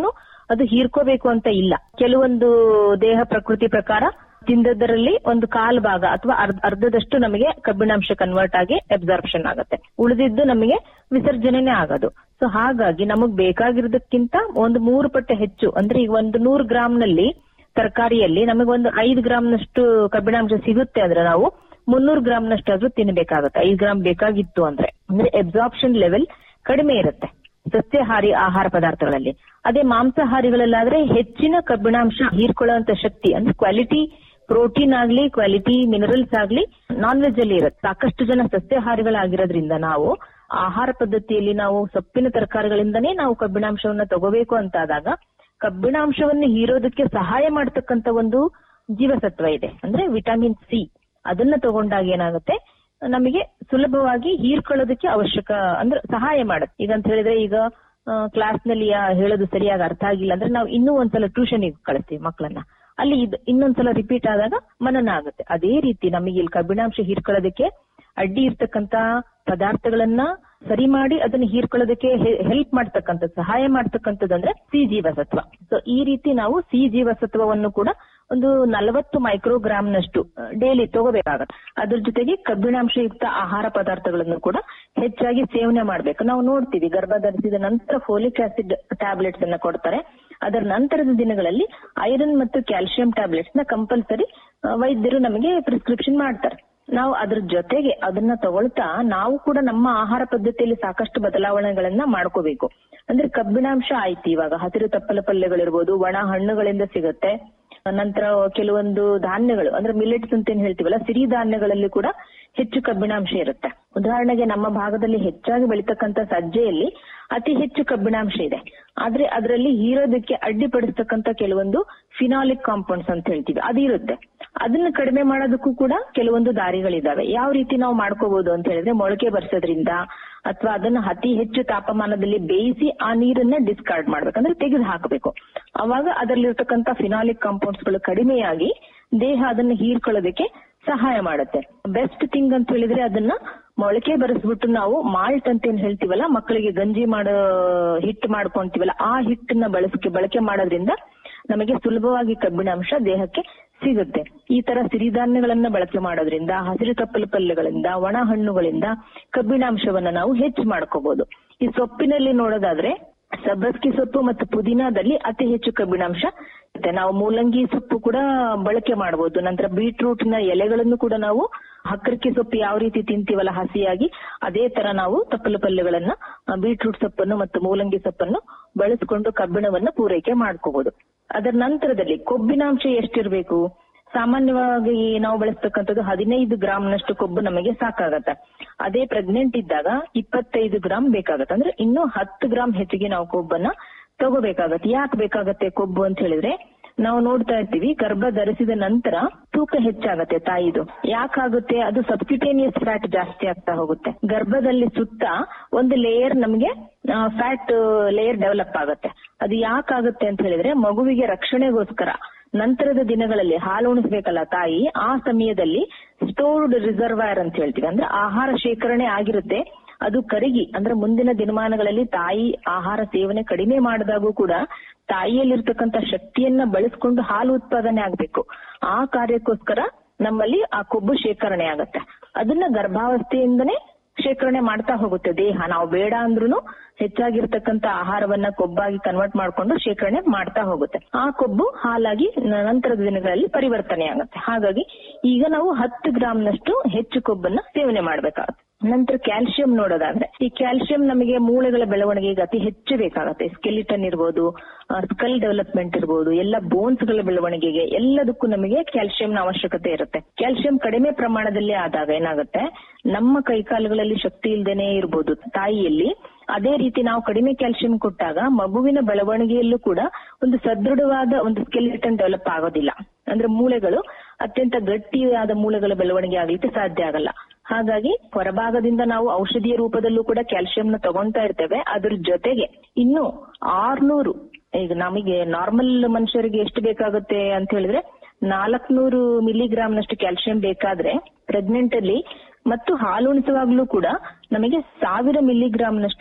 ಅದು ಹೀರ್ಕೋಬೇಕು ಅಂತ ಇಲ್ಲ ಕೆಲವೊಂದು ದೇಹ ಪ್ರಕೃತಿ ಪ್ರಕಾರ ತಿಂದದರಲ್ಲಿ ಒಂದು ಕಾಲ್ ಭಾಗ ಅಥವಾ ಅರ್ಧ ಅರ್ಧದಷ್ಟು ನಮಗೆ ಕಬ್ಬಿಣಾಂಶ ಕನ್ವರ್ಟ್ ಆಗಿ ಅಬ್ಸಾರ್ಪ್ಷನ್ ಆಗುತ್ತೆ ಉಳಿದಿದ್ದು ನಮಗೆ ವಿಸರ್ಜನೆನೇ ಆಗೋದು ಸೊ ಹಾಗಾಗಿ ನಮಗ್ ಬೇಕಾಗಿರೋದಕ್ಕಿಂತ ಒಂದು ಮೂರು ಪಟ್ಟು ಹೆಚ್ಚು ಅಂದ್ರೆ ಈಗ ಒಂದು ನೂರು ಗ್ರಾಮ್ನಲ್ಲಿ ತರಕಾರಿಯಲ್ಲಿ ನಮಗೆ ಒಂದು ಐದು ಗ್ರಾಮ್ನಷ್ಟು ಕಬ್ಬಿಣಾಂಶ ಸಿಗುತ್ತೆ ಅಂದ್ರೆ ನಾವು ಮುನ್ನೂರು ಗ್ರಾಮ್ನಷ್ಟು ಆದ್ರೂ ತಿನ್ಬೇಕಾಗುತ್ತೆ ಐದು ಗ್ರಾಮ್ ಬೇಕಾಗಿತ್ತು ಅಂದ್ರೆ ಅಂದ್ರೆ ಅಬ್ಸಾರ್ಪ್ಷನ್ ಲೆವೆಲ್ ಕಡಿಮೆ ಇರುತ್ತೆ ಸಸ್ಯಾಹಾರಿ ಆಹಾರ ಪದಾರ್ಥಗಳಲ್ಲಿ ಅದೇ ಮಾಂಸಾಹಾರಿಗಳಲ್ಲಾದ್ರೆ ಹೆಚ್ಚಿನ ಕಬ್ಬಿಣಾಂಶ ಹೀರ್ಕೊಳ್ಳುವಂತ ಶಕ್ತಿ ಅಂದ್ರೆ ಕ್ವಾಲಿಟಿ ಪ್ರೋಟೀನ್ ಆಗ್ಲಿ ಕ್ವಾಲಿಟಿ ಮಿನರಲ್ಸ್ ಆಗ್ಲಿ ನಾನ್ ವೆಜ್ ಅಲ್ಲಿ ಇರುತ್ತೆ ಸಾಕಷ್ಟು ಜನ ಸಸ್ಯಾಹಾರಿಗಳಾಗಿರೋದ್ರಿಂದ ನಾವು ಆಹಾರ ಪದ್ಧತಿಯಲ್ಲಿ ನಾವು ಸೊಪ್ಪಿನ ತರಕಾರಿಗಳಿಂದನೇ ನಾವು ಕಬ್ಬಿಣಾಂಶವನ್ನ ತಗೋಬೇಕು ಅಂತಾದಾಗ ಕಬ್ಬಿಣಾಂಶವನ್ನು ಹೀರೋದಕ್ಕೆ ಸಹಾಯ ಮಾಡತಕ್ಕಂತ ಒಂದು ಜೀವಸತ್ವ ಇದೆ ಅಂದ್ರೆ ವಿಟಮಿನ್ ಸಿ ಅದನ್ನ ತಗೊಂಡಾಗ ಏನಾಗುತ್ತೆ ನಮಗೆ ಸುಲಭವಾಗಿ ಹೀರ್ಕೊಳ್ಳೋದಕ್ಕೆ ಅವಶ್ಯಕ ಅಂದ್ರೆ ಸಹಾಯ ಮಾಡುತ್ತೆ ಈಗ ಅಂತ ಹೇಳಿದ್ರೆ ಈಗ ಕ್ಲಾಸ್ ನಲ್ಲಿ ಯಾ- ಹೇಳೋದು ಸರಿಯಾಗಿ ಅರ್ಥ ಆಗಿಲ್ಲ ಅಂದ್ರೆ ನಾವು ಇನ್ನೂ ಒಂದ್ಸಲ ಟ್ಯೂಷನ್ ಕಳಿಸ್ತೀವಿ ಮಕ್ಕಳನ್ನ ಅಲ್ಲಿ ಇದು ಇನ್ನೊಂದ್ಸಲ ರಿಪೀಟ್ ಆದಾಗ ಮನನ ಆಗುತ್ತೆ ಅದೇ ರೀತಿ ನಮಗೆ ಇಲ್ಲಿ ಕಬ್ಬಿಣಾಂಶ ಹೀರ್ಕೊಳ್ಳೋದಕ್ಕೆ ಅಡ್ಡಿ ಇರ್ತಕ್ಕಂತ ಪದಾರ್ಥಗಳನ್ನ ಸರಿ ಮಾಡಿ ಅದನ್ನ ಹೀರ್ಕೊಳ್ಳೋದಕ್ಕೆ ಹೆಲ್ಪ್ ಮಾಡ್ತಕ್ಕಂಥ ಸಹಾಯ ಮಾಡ್ತಕ್ಕಂಥದ್ದು ಅಂದ್ರೆ ಸಿ ಜೀವಸತ್ವ ಸೊ ಈ ರೀತಿ ನಾವು ಸಿ ಜೀವಸತ್ವವನ್ನು ಕೂಡ ಒಂದು ನಲವತ್ತು ಮೈಕ್ರೋಗ್ರಾಮ್ ನಷ್ಟು ಡೈಲಿ ತಗೋಬೇಕಾಗತ್ತೆ ಅದ್ರ ಜೊತೆಗೆ ಕಬ್ಬಿಣಾಂಶಯುಕ್ತ ಆಹಾರ ಪದಾರ್ಥಗಳನ್ನು ಕೂಡ ಹೆಚ್ಚಾಗಿ ಸೇವನೆ ಮಾಡ್ಬೇಕು ನಾವು ನೋಡ್ತೀವಿ ಗರ್ಭ ಧರಿಸಿದ ನಂತರ ಫೋಲಿಕ್ ಆಸಿಡ್ ಟ್ಯಾಬ್ಲೆಟ್ಸ್ ಅನ್ನ ಕೊಡ್ತಾರೆ ಅದರ ನಂತರದ ದಿನಗಳಲ್ಲಿ ಐರನ್ ಮತ್ತು ಕ್ಯಾಲ್ಸಿಯಂ ಟ್ಯಾಬ್ಲೆಟ್ಸ್ ನ ಕಂಪಲ್ಸರಿ ವೈದ್ಯರು ನಮಗೆ ಪ್ರಿಸ್ಕ್ರಿಪ್ಷನ್ ಮಾಡ್ತಾರೆ ನಾವು ಅದ್ರ ಜೊತೆಗೆ ಅದನ್ನ ತಗೊಳ್ತಾ ನಾವು ಕೂಡ ನಮ್ಮ ಆಹಾರ ಪದ್ಧತಿಯಲ್ಲಿ ಸಾಕಷ್ಟು ಬದಲಾವಣೆಗಳನ್ನ ಮಾಡ್ಕೋಬೇಕು ಅಂದ್ರೆ ಕಬ್ಬಿಣಾಂಶ ಆಯ್ತು ಇವಾಗ ಹಸಿರು ತಪ್ಪಲ ಪಲ್ಯಗಳಿರ್ಬೋದು ಒಣ ಹಣ್ಣುಗಳಿಂದ ಸಿಗುತ್ತೆ ನಂತರ ಕೆಲವೊಂದು ಧಾನ್ಯಗಳು ಅಂದ್ರೆ ಮಿಲೆಟ್ಸ್ ಅಂತ ಏನ್ ಹೇಳ್ತೀವಲ್ಲ ಸಿರಿ ಧಾನ್ಯಗಳಲ್ಲಿ ಕೂಡ ಹೆಚ್ಚು ಕಬ್ಬಿಣಾಂಶ ಇರುತ್ತೆ ಉದಾಹರಣೆಗೆ ನಮ್ಮ ಭಾಗದಲ್ಲಿ ಹೆಚ್ಚಾಗಿ ಬೆಳೀತಕ್ಕಂತ ಸಜ್ಜೆಯಲ್ಲಿ ಅತಿ ಹೆಚ್ಚು ಕಬ್ಬಿಣಾಂಶ ಇದೆ ಆದ್ರೆ ಅದರಲ್ಲಿ ಹೀರೋದಕ್ಕೆ ಅಡ್ಡಿಪಡಿಸ್ತಕ್ಕಂತ ಕೆಲವೊಂದು ಫಿನಾಲಿಕ್ ಕಾಂಪೌಂಡ್ಸ್ ಅಂತ ಹೇಳ್ತೀವಿ ಅದು ಇರುತ್ತೆ ಅದನ್ನ ಕಡಿಮೆ ಮಾಡೋದಕ್ಕೂ ಕೂಡ ಕೆಲವೊಂದು ದಾರಿಗಳಿದಾವೆ ಯಾವ ರೀತಿ ನಾವು ಮಾಡ್ಕೋಬಹುದು ಅಂತ ಹೇಳಿದ್ರೆ ಮೊಳಕೆ ಬರ್ಸೋದ್ರಿಂದ ಅಥವಾ ಅದನ್ನ ಅತಿ ಹೆಚ್ಚು ತಾಪಮಾನದಲ್ಲಿ ಬೇಯಿಸಿ ಆ ನೀರನ್ನ ಡಿಸ್ಕಾರ್ಡ್ ಮಾಡ್ಬೇಕಂದ್ರೆ ತೆಗೆದು ಹಾಕಬೇಕು ಅವಾಗ ಅದರಲ್ಲಿರ್ತಕ್ಕಂಥ ಫಿನಾಲಿಕ್ ಕಾಂಪೌಂಡ್ಸ್ ಗಳು ಕಡಿಮೆಯಾಗಿ ದೇಹ ಅದನ್ನ ಹೀರ್ಕೊಳ್ಳೋದಕ್ಕೆ ಸಹಾಯ ಮಾಡುತ್ತೆ ಬೆಸ್ಟ್ ಥಿಂಗ್ ಅಂತ ಹೇಳಿದ್ರೆ ಅದನ್ನ ಮೊಳಕೆ ಬರೆಸ್ಬಿಟ್ಟು ನಾವು ಮಾಲ್ಟ್ ಅಂತ ಏನ್ ಹೇಳ್ತೀವಲ್ಲ ಮಕ್ಕಳಿಗೆ ಗಂಜಿ ಮಾಡೋ ಹಿಟ್ಟು ಮಾಡ್ಕೊಂತೀವಲ್ಲ ಆ ಹಿಟ್ಟನ್ನ ಬಳಸಕ್ಕೆ ಬಳಕೆ ಮಾಡೋದ್ರಿಂದ ನಮಗೆ ಸುಲಭವಾಗಿ ಕಬ್ಬಿಣಾಂಶ ದೇಹಕ್ಕೆ ಸಿಗುತ್ತೆ ಈ ತರ ಸಿರಿಧಾನ್ಯಗಳನ್ನ ಬಳಕೆ ಮಾಡೋದ್ರಿಂದ ಹಸಿರು ತಪ್ಪಲು ಪಲ್ಯಗಳಿಂದ ಒಣ ಹಣ್ಣುಗಳಿಂದ ಕಬ್ಬಿಣಾಂಶವನ್ನ ನಾವು ಹೆಚ್ಚು ಮಾಡ್ಕೋಬಹುದು ಈ ಸೊಪ್ಪಿನಲ್ಲಿ ನೋಡೋದಾದ್ರೆ ಸಬ್ಬಸ್ಗಿ ಸೊಪ್ಪು ಮತ್ತು ಪುದೀನಾದಲ್ಲಿ ಅತಿ ಹೆಚ್ಚು ಕಬ್ಬಿಣಾಂಶ ಇರುತ್ತೆ ನಾವು ಮೂಲಂಗಿ ಸೊಪ್ಪು ಕೂಡ ಬಳಕೆ ಮಾಡಬಹುದು ನಂತರ ಬೀಟ್ರೂಟ್ ನ ಎಲೆಗಳನ್ನು ಕೂಡ ನಾವು ಹಕ್ಕರಿಕೆ ಸೊಪ್ಪು ಯಾವ ರೀತಿ ತಿಂತೀವಲ್ಲ ಹಸಿಯಾಗಿ ಅದೇ ತರ ನಾವು ತಪ್ಪಲು ಪಲ್ಯಗಳನ್ನ ಆ, ಬೀಟ್ರೂಟ್ ಸೊಪ್ಪನ್ನು ಮತ್ತು ಮೂಲಂಗಿ ಸೊಪ್ಪನ್ನು ಬಳಸಿಕೊಂಡು ಕಬ್ಬಿಣವನ್ನ ಪೂರೈಕೆ ಮಾಡ್ಕೋಬಹುದು ಅದರ ನಂತರದಲ್ಲಿ ಕೊಬ್ಬಿನಾಂಶ ಎಷ್ಟಿರ್ಬೇಕು ಸಾಮಾನ್ಯವಾಗಿ ನಾವು ಬಳಸ್ತಕ್ಕಂಥದ್ದು ಹದಿನೈದು ಗ್ರಾಮ್ನಷ್ಟು ಕೊಬ್ಬು ನಮಗೆ ಸಾಕಾಗತ್ತೆ ಅದೇ ಪ್ರೆಗ್ನೆಂಟ್ ಇದ್ದಾಗ ಇಪ್ಪತ್ತೈದು ಗ್ರಾಮ್ ಬೇಕಾಗತ್ತೆ ಅಂದ್ರೆ ಇನ್ನೂ ಹತ್ತು ಗ್ರಾಮ್ ಹೆಚ್ಚಿಗೆ ನಾವು ಕೊಬ್ಬನ್ನ ತಗೋಬೇಕಾಗತ್ತೆ ಯಾಕೆ ಬೇಕಾಗತ್ತೆ ಕೊಬ್ಬು ಅಂತ ಹೇಳಿದ್ರೆ ನಾವು ನೋಡ್ತಾ ಇರ್ತೀವಿ ಗರ್ಭ ಧರಿಸಿದ ನಂತರ ತೂಕ ಹೆಚ್ಚಾಗತ್ತೆ ತಾಯಿದು ಯಾಕಾಗುತ್ತೆ ಅದು ಸಬ್ಕ್ಯುಟೇನಿಯಸ್ ಫ್ಯಾಟ್ ಜಾಸ್ತಿ ಆಗ್ತಾ ಹೋಗುತ್ತೆ ಗರ್ಭದಲ್ಲಿ ಸುತ್ತ ಒಂದು ಲೇಯರ್ ನಮಗೆ ಫ್ಯಾಟ್ ಲೇಯರ್ ಡೆವಲಪ್ ಆಗುತ್ತೆ ಅದು ಯಾಕಾಗುತ್ತೆ ಅಂತ ಹೇಳಿದ್ರೆ ಮಗುವಿಗೆ ರಕ್ಷಣೆಗೋಸ್ಕರ ನಂತರದ ದಿನಗಳಲ್ಲಿ ಹಾಲು ಉಣಿಸ್ಬೇಕಲ್ಲ ತಾಯಿ ಆ ಸಮಯದಲ್ಲಿ ಸ್ಟೋರ್ಡ್ ರಿಸರ್ವೈರ್ ಅಂತ ಹೇಳ್ತೀವಿ ಅಂದ್ರೆ ಆಹಾರ ಶೇಖರಣೆ ಆಗಿರುತ್ತೆ ಅದು ಕರಗಿ ಅಂದ್ರೆ ಮುಂದಿನ ದಿನಮಾನಗಳಲ್ಲಿ ತಾಯಿ ಆಹಾರ ಸೇವನೆ ಕಡಿಮೆ ಮಾಡಿದಾಗೂ ಕೂಡ ತಾಯಿಯಲ್ಲಿರ್ತಕ್ಕಂಥ ಶಕ್ತಿಯನ್ನ ಬಳಸ್ಕೊಂಡು ಹಾಲು ಉತ್ಪಾದನೆ ಆಗ್ಬೇಕು ಆ ಕಾರ್ಯಕ್ಕೋಸ್ಕರ ನಮ್ಮಲ್ಲಿ ಆ ಕೊಬ್ಬು ಶೇಖರಣೆ ಆಗತ್ತೆ ಅದನ್ನ ಗರ್ಭಾವಸ್ಥೆಯಿಂದನೇ ಶೇಖರಣೆ ಮಾಡ್ತಾ ಹೋಗುತ್ತೆ ದೇಹ ನಾವು ಬೇಡ ಅಂದ್ರೂ ಹೆಚ್ಚಾಗಿರ್ತಕ್ಕಂತ ಆಹಾರವನ್ನ ಕೊಬ್ಬಾಗಿ ಕನ್ವರ್ಟ್ ಮಾಡ್ಕೊಂಡು ಶೇಖರಣೆ ಮಾಡ್ತಾ ಹೋಗುತ್ತೆ ಆ ಕೊಬ್ಬು ಹಾಲಾಗಿ ನ- ನಂತರದ ದಿನಗಳಲ್ಲಿ ಪರಿವರ್ತನೆ ಆಗುತ್ತೆ ಹಾಗಾಗಿ ಈಗ ನಾವು ಹತ್ತು ಗ್ರಾಮ್ನಷ್ಟು ಹೆಚ್ಚು ಕೊಬ್ಬನ್ನ ಸೇವನೆ ಮಾಡ್ಬೇಕಾಗುತ್ತೆ ನಂತರ ಕ್ಯಾಲ್ಸಿಯಂ ನೋಡೋದಾದ್ರೆ ಈ ಕ್ಯಾಲ್ಸಿಯಂ ನಮಗೆ ಮೂಳೆಗಳ ಬೆಳವಣಿಗೆಗೆ ಅತಿ ಹೆಚ್ಚು ಬೇಕಾಗುತ್ತೆ ಸ್ಕೆಲಿಟನ್ ಇರ್ಬೋದು ಸ್ಕಲ್ ಡೆವಲಪ್ಮೆಂಟ್ ಇರ್ಬೋದು ಎಲ್ಲ ಬೋನ್ಸ್ ಗಳ ಬೆಳವಣಿಗೆಗೆ ಎಲ್ಲದಕ್ಕೂ ನಮಗೆ ಕ್ಯಾಲ್ಸಿಯಂನ ಅವಶ್ಯಕತೆ ಇರುತ್ತೆ ಕ್ಯಾಲ್ಸಿಯಂ ಕಡಿಮೆ ಪ್ರಮಾಣದಲ್ಲಿ ಆದಾಗ ಏನಾಗುತ್ತೆ ನಮ್ಮ ಕೈಕಾಲುಗಳಲ್ಲಿ ಶಕ್ತಿ ಇಲ್ದೇನೆ ಇರ್ಬೋದು ತಾಯಿಯಲ್ಲಿ ಅದೇ ರೀತಿ ನಾವು ಕಡಿಮೆ ಕ್ಯಾಲ್ಸಿಯಂ ಕೊಟ್ಟಾಗ ಮಗುವಿನ ಬೆಳವಣಿಗೆಯಲ್ಲೂ ಕೂಡ ಒಂದು ಸದೃಢವಾದ ಒಂದು ಸ್ಕೆಲಿಟನ್ ಡೆವಲಪ್ ಆಗೋದಿಲ್ಲ ಅಂದ್ರೆ ಮೂಳೆಗಳು ಅತ್ಯಂತ ಗಟ್ಟಿಯಾದ ಮೂಳೆಗಳ ಬೆಳವಣಿಗೆ ಆಗ್ಲಿಕ್ಕೆ ಸಾಧ್ಯ ಆಗಲ್ಲ ಹಾಗಾಗಿ ಹೊರಭಾಗದಿಂದ ನಾವು ಔಷಧಿಯ ರೂಪದಲ್ಲೂ ಕೂಡ ಕ್ಯಾಲ್ಸಿಯಂನ ತಗೊಂತಾ ಇರ್ತೇವೆ ಅದ್ರ ಜೊತೆಗೆ ಇನ್ನು ಆರ್ನೂರು ಈಗ ನಮಗೆ ನಾರ್ಮಲ್ ಮನುಷ್ಯರಿಗೆ ಎಷ್ಟು ಬೇಕಾಗುತ್ತೆ ಅಂತ ಹೇಳಿದ್ರೆ ನಾಲ್ಕನೂರು ಮಿಲಿಗ್ರಾಮ್ನಷ್ಟು ಕ್ಯಾಲ್ಸಿಯಂ ಬೇಕಾದ್ರೆ ಪ್ರೆಗ್ನೆಂಟ್ ಅಲ್ಲಿ ಮತ್ತು ಹಾಲುಣಿಸುವಾಗ್ಲೂ ಕೂಡ ನಮಗೆ ಸಾವಿರ ಮಿಲಿಗ್ರಾಮ್ನಷ್ಟು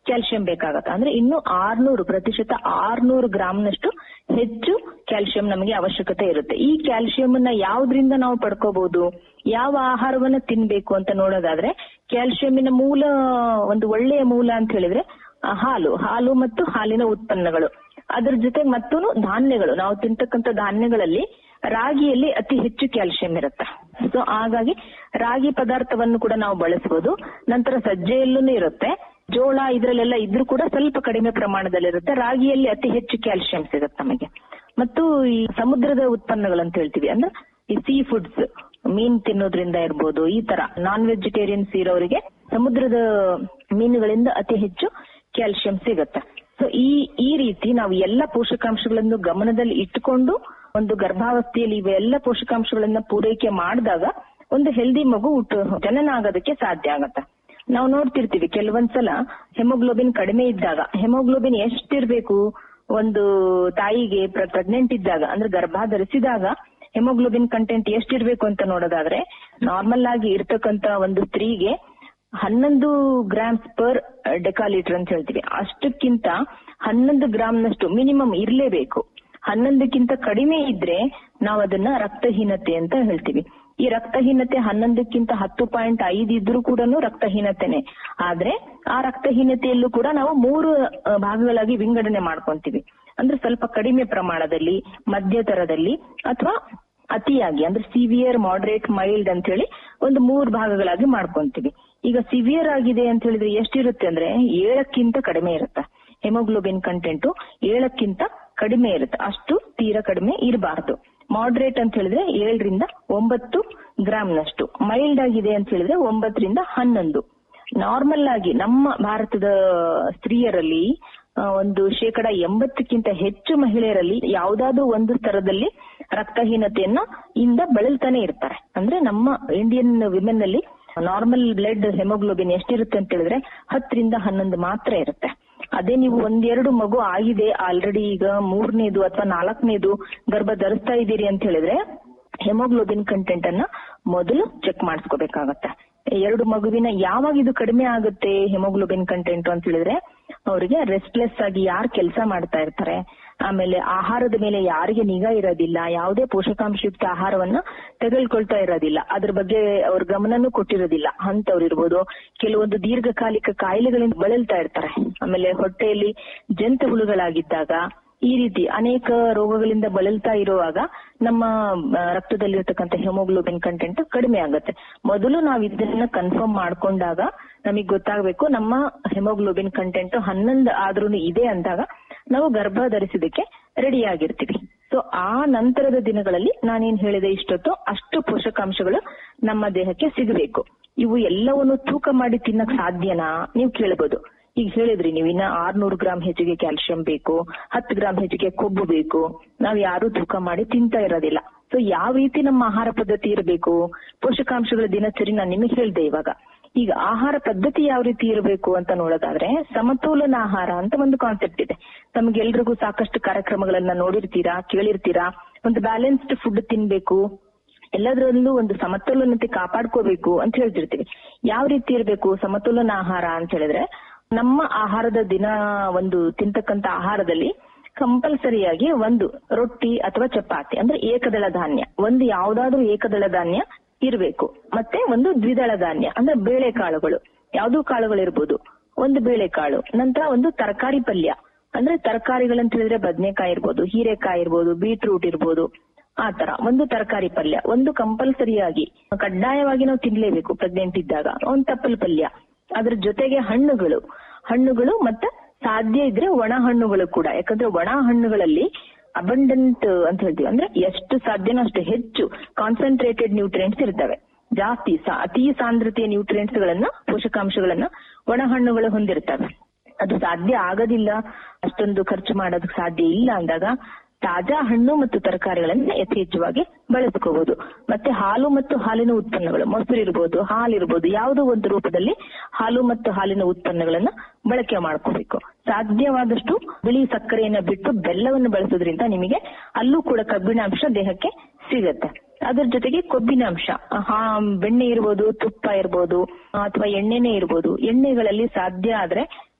ಕ್ಯಾಲ್ಸಿಯಂ ಬೇಕಾಗತ್ತೆ ಅಂದ್ರೆ ಇನ್ನು ಆರ್ನೂರು ಪ್ರತಿಶತ ಆರ್ನೂರು ಗ್ರಾಮ್ನಷ್ಟು ಹೆಚ್ಚು ಕ್ಯಾಲ್ಸಿಯಂ ನಮಗೆ ಅವಶ್ಯಕತೆ ಇರುತ್ತೆ ಈ ಕ್ಯಾಲ್ಸಿಯಂ ಅನ್ನ ಯಾವ್ದ್ರಿಂದ ನಾವು ಪಡ್ಕೋಬಹುದು ಯಾವ ಆಹಾರವನ್ನ ತಿನ್ಬೇಕು ಅಂತ ನೋಡೋದಾದ್ರೆ ಕ್ಯಾಲ್ಸಿಯಂನ ಮೂಲ ಒಂದು ಒಳ್ಳೆಯ ಮೂಲ ಅಂತ ಹೇಳಿದ್ರೆ ಆ, ಹಾಲು ಹಾಲು ಮತ್ತು ಹಾಲಿನ ಉತ್ಪನ್ನಗಳು ಅದ್ರ ಜೊತೆ ಮತ್ತೂ ಧಾನ್ಯಗಳು ನಾವು ತಿಂತಕ್ಕಂತ ಧಾನ್ಯಗಳಲ್ಲಿ ರಾಗಿಯಲ್ಲಿ ಅತಿ ಹೆಚ್ಚು ಕ್ಯಾಲ್ಸಿಯಂ ಇರುತ್ತೆ ಸೊ ಹಾಗಾಗಿ ರಾಗಿ ಪದಾರ್ಥವನ್ನು ಕೂಡ ನಾವು ಬಳಸಬಹುದು ನಂತರ ಸಜ್ಜೆಯಲ್ಲೂ ಇರುತ್ತೆ ಜೋಳ ಇದ್ರಲ್ಲೆಲ್ಲ ಇದ್ರೂ ಕೂಡ ಸ್ವಲ್ಪ ಕಡಿಮೆ ಪ್ರಮಾಣದಲ್ಲಿರುತ್ತೆ ರಾಗಿಯಲ್ಲಿ ಅತಿ ಹೆಚ್ಚು ಕ್ಯಾಲ್ಸಿಯಂ ಸಿಗುತ್ತೆ ನಮಗೆ ಮತ್ತು ಈ ಸಮುದ್ರದ ಉತ್ಪನ್ನಗಳು ಅಂತ ಹೇಳ್ತೀವಿ ಅಂದ್ರೆ ಈ ಸೀ ಫುಡ್ಸ್ ಮೀನ್ ತಿನ್ನೋದ್ರಿಂದ ಇರ್ಬೋದು ಈ ತರ ನಾನ್ ವೆಜಿಟೇರಿಯನ್ಸ್ ಇರೋರಿಗೆ ಸಮುದ್ರದ ಮೀನುಗಳಿಂದ ಅತಿ ಹೆಚ್ಚು ಕ್ಯಾಲ್ಸಿಯಂ ಸಿಗುತ್ತೆ ಸೊ ಈ ಈ ರೀತಿ ನಾವು ಎಲ್ಲ ಪೋಷಕಾಂಶಗಳನ್ನು ಗಮನದಲ್ಲಿ ಇಟ್ಟುಕೊಂಡು ಒಂದು ಗರ್ಭಾವಸ್ಥೆಯಲ್ಲಿ ಇವೆಲ್ಲ ಪೋಷಕಾಂಶಗಳನ್ನ ಪೂರೈಕೆ ಮಾಡಿದಾಗ ಒಂದು ಹೆಲ್ದಿ ಮಗು ಹುಟ್ಟು ಜನನ ಆಗೋದಕ್ಕೆ ಸಾಧ್ಯ ಆಗತ್ತೆ ನಾವು ನೋಡ್ತಿರ್ತೀವಿ ಕೆಲವೊಂದ್ಸಲ ಹೆಮೋಗ್ಲೋಬಿನ್ ಕಡಿಮೆ ಇದ್ದಾಗ ಹೆಮೋಗ್ಲೋಬಿನ್ ಎಷ್ಟಿರ್ಬೇಕು ಒಂದು ತಾಯಿಗೆ ಪ್ರೆಗ್ನೆಂಟ್ ಇದ್ದಾಗ ಅಂದ್ರೆ ಗರ್ಭ ಧರಿಸಿದಾಗ ಹೆಮೋಗ್ಲೋಬಿನ್ ಕಂಟೆಂಟ್ ಎಷ್ಟಿರ್ಬೇಕು ಅಂತ ನೋಡೋದಾದ್ರೆ ನಾರ್ಮಲ್ ಆಗಿ ಇರ್ತಕ್ಕಂತ ಒಂದು ಸ್ತ್ರೀಗೆ ಹನ್ನೊಂದು ಗ್ರಾಮ್ಸ್ ಪರ್ ಡೆಕಾಲೀಟರ್ ಅಂತ ಹೇಳ್ತೀವಿ ಅಷ್ಟಕ್ಕಿಂತ ಹನ್ನೊಂದು ಗ್ರಾಮ್ನಷ್ಟು ಮಿನಿಮಮ್ ಇರ್ಲೇಬೇಕು ಹನ್ನೊಂದಕ್ಕಿಂತ ಕಡಿಮೆ ಇದ್ರೆ ನಾವು ಅದನ್ನ ರಕ್ತಹೀನತೆ ಅಂತ ಹೇಳ್ತೀವಿ ಈ ರಕ್ತಹೀನತೆ ಹನ್ನೊಂದಕ್ಕಿಂತ ಹತ್ತು ಪಾಯಿಂಟ್ ಐದು ಇದ್ರೂ ಕೂಡ ರಕ್ತಹೀನತೆನೆ ಆದ್ರೆ ಆ ರಕ್ತಹೀನತೆಯಲ್ಲೂ ಕೂಡ ನಾವು ಮೂರು ಆ, ಭಾಗಗಳಾಗಿ ವಿಂಗಡಣೆ ಮಾಡ್ಕೊಂತೀವಿ ಅಂದ್ರೆ ಸ್ವಲ್ಪ ಕಡಿಮೆ ಪ್ರಮಾಣದಲ್ಲಿ ಮಧ್ಯತರದಲ್ಲಿ ಅಥವಾ ಅತಿಯಾಗಿ ಅಂದ್ರೆ ಸಿವಿಯರ್ ಮಾಡರೇಟ್ ಮೈಲ್ಡ್ ಅಂತ ಹೇಳಿ ಒಂದು ಮೂರು ಭಾಗಗಳಾಗಿ ಮಾಡ್ಕೊಂತೀವಿ ಈಗ ಸಿವಿಯರ್ ಆಗಿದೆ ಅಂತ ಹೇಳಿದ್ರೆ ಎಷ್ಟಿರುತ್ತೆ ಅಂದ್ರೆ ಏಳಕ್ಕಿಂತ ಕಡಿಮೆ ಇರುತ್ತೆ ಹೆಮೋಗ್ಲೋಬಿನ್ ಕಂಟೆಂಟ್ ಏಳಕ್ಕಿಂತ ಕಡಿಮೆ ಇರುತ್ತೆ ಅಷ್ಟು ತೀರಾ ಕಡಿಮೆ ಇರಬಾರ್ದು ಮಾಡರೇಟ್ ಅಂತ ಹೇಳಿದ್ರೆ ಏಳರಿಂದ ಒಂಬತ್ತು ಗ್ರಾಮ್ನಷ್ಟು ಮೈಲ್ಡ್ ಆಗಿದೆ ಅಂತ ಹೇಳಿದ್ರೆ ಒಂಬತ್ತರಿಂದ ಹನ್ನೊಂದು ನಾರ್ಮಲ್ ಆಗಿ ನಮ್ಮ ಭಾರತದ ಸ್ತ್ರೀಯರಲ್ಲಿ ಆ, ಒಂದು ಶೇಕಡ ಎಂಬತ್ತಕ್ಕಿಂತ ಹೆಚ್ಚು ಮಹಿಳೆಯರಲ್ಲಿ ಯಾವ್ದಾದ್ರೂ ಒಂದು ಸ್ತರದಲ್ಲಿ ರಕ್ತಹೀನತೆಯನ್ನ ಇಂದ ಬಳಲ್ತಾನೆ ಇರ್ತಾರೆ ಅಂದ್ರೆ ನಮ್ಮ ಇಂಡಿಯನ್ ವಿಮೆನ್ ಅಲ್ಲಿ ನಾರ್ಮಲ್ ಬ್ಲಡ್ ಹೆಮೋಗ್ಲೋಬಿನ್ ಎಷ್ಟಿರುತ್ತೆ ಅಂತ ಹೇಳಿದ್ರೆ ಹತ್ತರಿಂದ ಹನ್ನೊಂದು ಮಾತ್ರ ಇರುತ್ತೆ ಅದೇ ನೀವು ಒಂದೆರಡು ಮಗು ಆಗಿದೆ ಆಲ್ರೆಡಿ ಈಗ ಮೂರನೇದು ಅಥವಾ ನಾಲ್ಕನೇದು ಗರ್ಭ ಧರಿಸ್ತಾ ಇದ್ದೀರಿ ಅಂತ ಹೇಳಿದ್ರೆ ಹೆಮೋಗ್ಲೋಬಿನ್ ಕಂಟೆಂಟ್ ಅನ್ನ ಮೊದಲು ಚೆಕ್ ಮಾಡಿಸ್ಕೋಬೇಕಾಗತ್ತೆ ಎರಡು ಮಗುವಿನ ಯಾವಾಗ ಇದು ಕಡಿಮೆ ಆಗುತ್ತೆ ಹೆಮೋಗ್ಲೋಬಿನ್ ಕಂಟೆಂಟ್ ಅಂತ ಹೇಳಿದ್ರೆ ಅವರಿಗೆ ರೆಸ್ಟ್ಲೆಸ್ ಆಗಿ ಯಾರು ಕೆಲಸ ಮಾಡ್ತಾ ಇರ್ತಾರೆ ಆಮೇಲೆ ಆಹಾರದ ಮೇಲೆ ಯಾರಿಗೆ ನಿಗಾ ಇರೋದಿಲ್ಲ ಯಾವುದೇ ಪೋಷಕಾಂಶಯುಕ್ತ ಆಹಾರವನ್ನ ತೆಗೆದುಕೊಳ್ತಾ ಇರೋದಿಲ್ಲ ಅದ್ರ ಬಗ್ಗೆ ಅವ್ರ ಗಮನನೂ ಕೊಟ್ಟಿರೋದಿಲ್ಲ ಅಂತವ್ರು ಇರ್ಬೋದು ಕೆಲವೊಂದು ದೀರ್ಘಕಾಲಿಕ ಕಾಯಿಲೆಗಳಿಂದ ಬಳಲ್ತಾ ಇರ್ತಾರೆ ಆಮೇಲೆ ಹೊಟ್ಟೆಯಲ್ಲಿ ಜಂತು ಹುಳುಗಳಾಗಿದ್ದಾಗ ಈ ರೀತಿ ಅನೇಕ ರೋಗಗಳಿಂದ ಬಳಲ್ತಾ ಇರುವಾಗ ನಮ್ಮ ಆ, ರಕ್ತದಲ್ಲಿರ್ತಕ್ಕಂಥ ಹೆಮೋಗ್ಲೋಬಿನ್ ಕಂಟೆಂಟ್ ಕಡಿಮೆ ಆಗುತ್ತೆ ಮೊದಲು ನಾವು ಇದನ್ನ ಕನ್ಫರ್ಮ್ ಮಾಡ್ಕೊಂಡಾಗ ನಮಗೆ ಗೊತ್ತಾಗಬೇಕು ನಮ್ಮ ಹೆಮೋಗ್ಲೋಬಿನ್ ಕಂಟೆಂಟ್ ಹನ್ನೊಂದು ಆದ್ರೂ ಇದೆ ಅಂದಾಗ ನಾವು ಗರ್ಭ ಧರಿಸಿದಕ್ಕೆ ರೆಡಿ ಆಗಿರ್ತೀವಿ ಸೊ ಆ ನಂತರದ ದಿನಗಳಲ್ಲಿ ನಾನೇನ್ ಹೇಳಿದೆ ಇಷ್ಟೊತ್ತು ಅಷ್ಟು ಪೋಷಕಾಂಶಗಳು ನಮ್ಮ ದೇಹಕ್ಕೆ ಸಿಗಬೇಕು ಇವು ಎಲ್ಲವನ್ನು ತೂಕ ಮಾಡಿ ತಿನ್ನಕ್ ಸಾಧ್ಯನಾ ನೀವು ಕೇಳಬಹುದು ಈಗ ಹೇಳಿದ್ರಿ ನೀವು ಇನ್ನ ಆರ್ನೂರು ಗ್ರಾಮ್ ಹೆಚ್ಚಿಗೆ ಕ್ಯಾಲ್ಸಿಯಂ ಬೇಕು ಹತ್ತು ಗ್ರಾಮ್ ಹೆಚ್ಚಿಗೆ ಕೊಬ್ಬು ಬೇಕು ನಾವ್ ಯಾರು ತೂಕ ಮಾಡಿ ತಿಂತಾ ಇರೋದಿಲ್ಲ ಸೊ ಯಾವ ರೀತಿ ನಮ್ಮ ಆಹಾರ ಪದ್ಧತಿ ಇರಬೇಕು ಪೋಷಕಾಂಶಗಳ ದಿನಚರಿ ನಾನು ನಿಮಗೆ ಹೇಳ್ದೆ ಇವಾಗ ಈಗ ಆಹಾರ ಪದ್ಧತಿ ಯಾವ ರೀತಿ ಇರಬೇಕು ಅಂತ ನೋಡೋದಾದ್ರೆ ಸಮತೋಲನ ಆಹಾರ ಅಂತ ಒಂದು ಕಾನ್ಸೆಪ್ಟ್ ಇದೆ ತಮಗೆಲ್ರಿಗೂ ಸಾಕಷ್ಟು ಕಾರ್ಯಕ್ರಮಗಳನ್ನ ನೋಡಿರ್ತೀರಾ ಕೇಳಿರ್ತೀರಾ ಒಂದು ಬ್ಯಾಲೆನ್ಸ್ಡ್ ಫುಡ್ ತಿನ್ಬೇಕು ಎಲ್ಲದರಲ್ಲೂ ಒಂದು ಸಮತೋಲನತೆ ಕಾಪಾಡ್ಕೋಬೇಕು ಅಂತ ಹೇಳ್ತಿರ್ತೀವಿ ಯಾವ ರೀತಿ ಇರಬೇಕು ಸಮತೋಲನ ಆಹಾರ ಅಂತ ಹೇಳಿದ್ರೆ ನಮ್ಮ ಆಹಾರದ ದಿನ ಒಂದು ತಿಂತಕ್ಕಂತ ಆಹಾರದಲ್ಲಿ ಕಂಪಲ್ಸರಿಯಾಗಿ ಒಂದು ರೊಟ್ಟಿ ಅಥವಾ ಚಪಾತಿ ಅಂದ್ರೆ ಏಕದಳ ಧಾನ್ಯ ಒಂದು ಯಾವ್ದಾದ್ರೂ ಏಕದಳ ಧಾನ್ಯ ಇರಬೇಕು ಮತ್ತೆ ಒಂದು ದ್ವಿದಳ ಧಾನ್ಯ ಅಂದ್ರೆ ಬೇಳೆಕಾಳುಗಳು ಯಾವ್ದು ಕಾಳುಗಳಿರ್ಬೋದು ಒಂದು ಬೇಳೆಕಾಳು ನಂತರ ಒಂದು ತರಕಾರಿ ಪಲ್ಯ ಅಂದ್ರೆ ತರಕಾರಿಗಳಂತ ಹೇಳಿದ್ರೆ ಬದನೆಕಾಯಿ ಇರ್ಬೋದು ಹೀರೆಕಾಯಿ ಇರ್ಬೋದು ಬೀಟ್ರೂಟ್ ಇರ್ಬೋದು ಆ ತರ ಒಂದು ತರಕಾರಿ ಪಲ್ಯ ಒಂದು ಕಂಪಲ್ಸರಿಯಾಗಿ ಕಡ್ಡಾಯವಾಗಿ ನಾವು ತಿನ್ಲೇಬೇಕು ಪ್ರೆಗ್ನೆಂಟ್ ಇದ್ದಾಗ ಒಂದು ತಪ್ಪಲ್ ಪಲ್ಯ ಅದ್ರ ಜೊತೆಗೆ ಹಣ್ಣುಗಳು ಹಣ್ಣುಗಳು ಮತ್ತೆ ಸಾಧ್ಯ ಇದ್ರೆ ಒಣ ಹಣ್ಣುಗಳು ಕೂಡ ಯಾಕಂದ್ರೆ ಒಣ ಹಣ್ಣುಗಳಲ್ಲಿ ಅಬಂಡೆಂಟ್ ಅಂತ ಹೇಳ್ತೀವಿ ಅಂದ್ರೆ ಎಷ್ಟು ಸಾಧ್ಯನೋ ಅಷ್ಟು ಹೆಚ್ಚು ಕಾನ್ಸಂಟ್ರೇಟೆಡ್ ನ್ಯೂಟ್ರಿಯೆಂಟ್ಸ್ ಇರ್ತವೆ ಜಾಸ್ತಿ ಸಾ- ಅತಿ ಸಾಂದ್ರತೆಯ ನ್ಯೂಟ್ರಿಯೆಂಟ್ಸ್ ಗಳನ್ನ ಪೋಷಕಾಂಶಗಳನ್ನ ಒಣ ಹಣ್ಣುಗಳು ಹೊಂದಿರ್ತವೆ ಅದು ಸಾಧ್ಯ ಆಗೋದಿಲ್ಲ ಅಷ್ಟೊಂದು ಖರ್ಚು ಮಾಡೋದಕ್ಕೆ ಸಾಧ್ಯ ಇಲ್ಲ ಅಂದಾಗ ತಾಜಾ ಹಣ್ಣು ಮತ್ತು ತರಕಾರಿಗಳನ್ನ ಯಥೇಚ್ಛವಾಗಿ ಬಳಸ್ಕೋಬಹುದು ಮತ್ತೆ ಹಾಲು ಮತ್ತು ಹಾಲಿನ ಉತ್ಪನ್ನಗಳು ಮೊಸರು ಇರ್ಬೋದು ಹಾಲಿರ್ಬೋದು ಯಾವುದೋ ಒಂದು ರೂಪದಲ್ಲಿ ಹಾಲು ಮತ್ತು ಹಾಲಿನ ಉತ್ಪನ್ನಗಳನ್ನ ಬಳಕೆ ಮಾಡ್ಕೋಬೇಕು ಸಾಧ್ಯವಾದಷ್ಟು ಬಿಳಿ ಸಕ್ಕರೆಯನ್ನ ಬಿಟ್ಟು ಬೆಲ್ಲವನ್ನು ಬಳಸೋದ್ರಿಂದ ನಿಮಗೆ ಅಲ್ಲೂ ಕೂಡ ಕಬ್ಬಿಣಾಂಶ ದೇಹಕ್ಕೆ ಸಿಗತ್ತೆ ಅದ್ರ ಜೊತೆಗೆ ಕೊಬ್ಬಿನಾಂಶ ಹಾ ಬೆಣ್ಣೆ ಇರ್ಬೋದು ತುಪ್ಪ ಇರ್ಬೋದು ಅಥವಾ ಎಣ್ಣೆನೇ ಇರ್ಬೋದು ಎಣ್ಣೆಗಳಲ್ಲಿ ಸಾಧ್ಯ ಆದ್ರೆ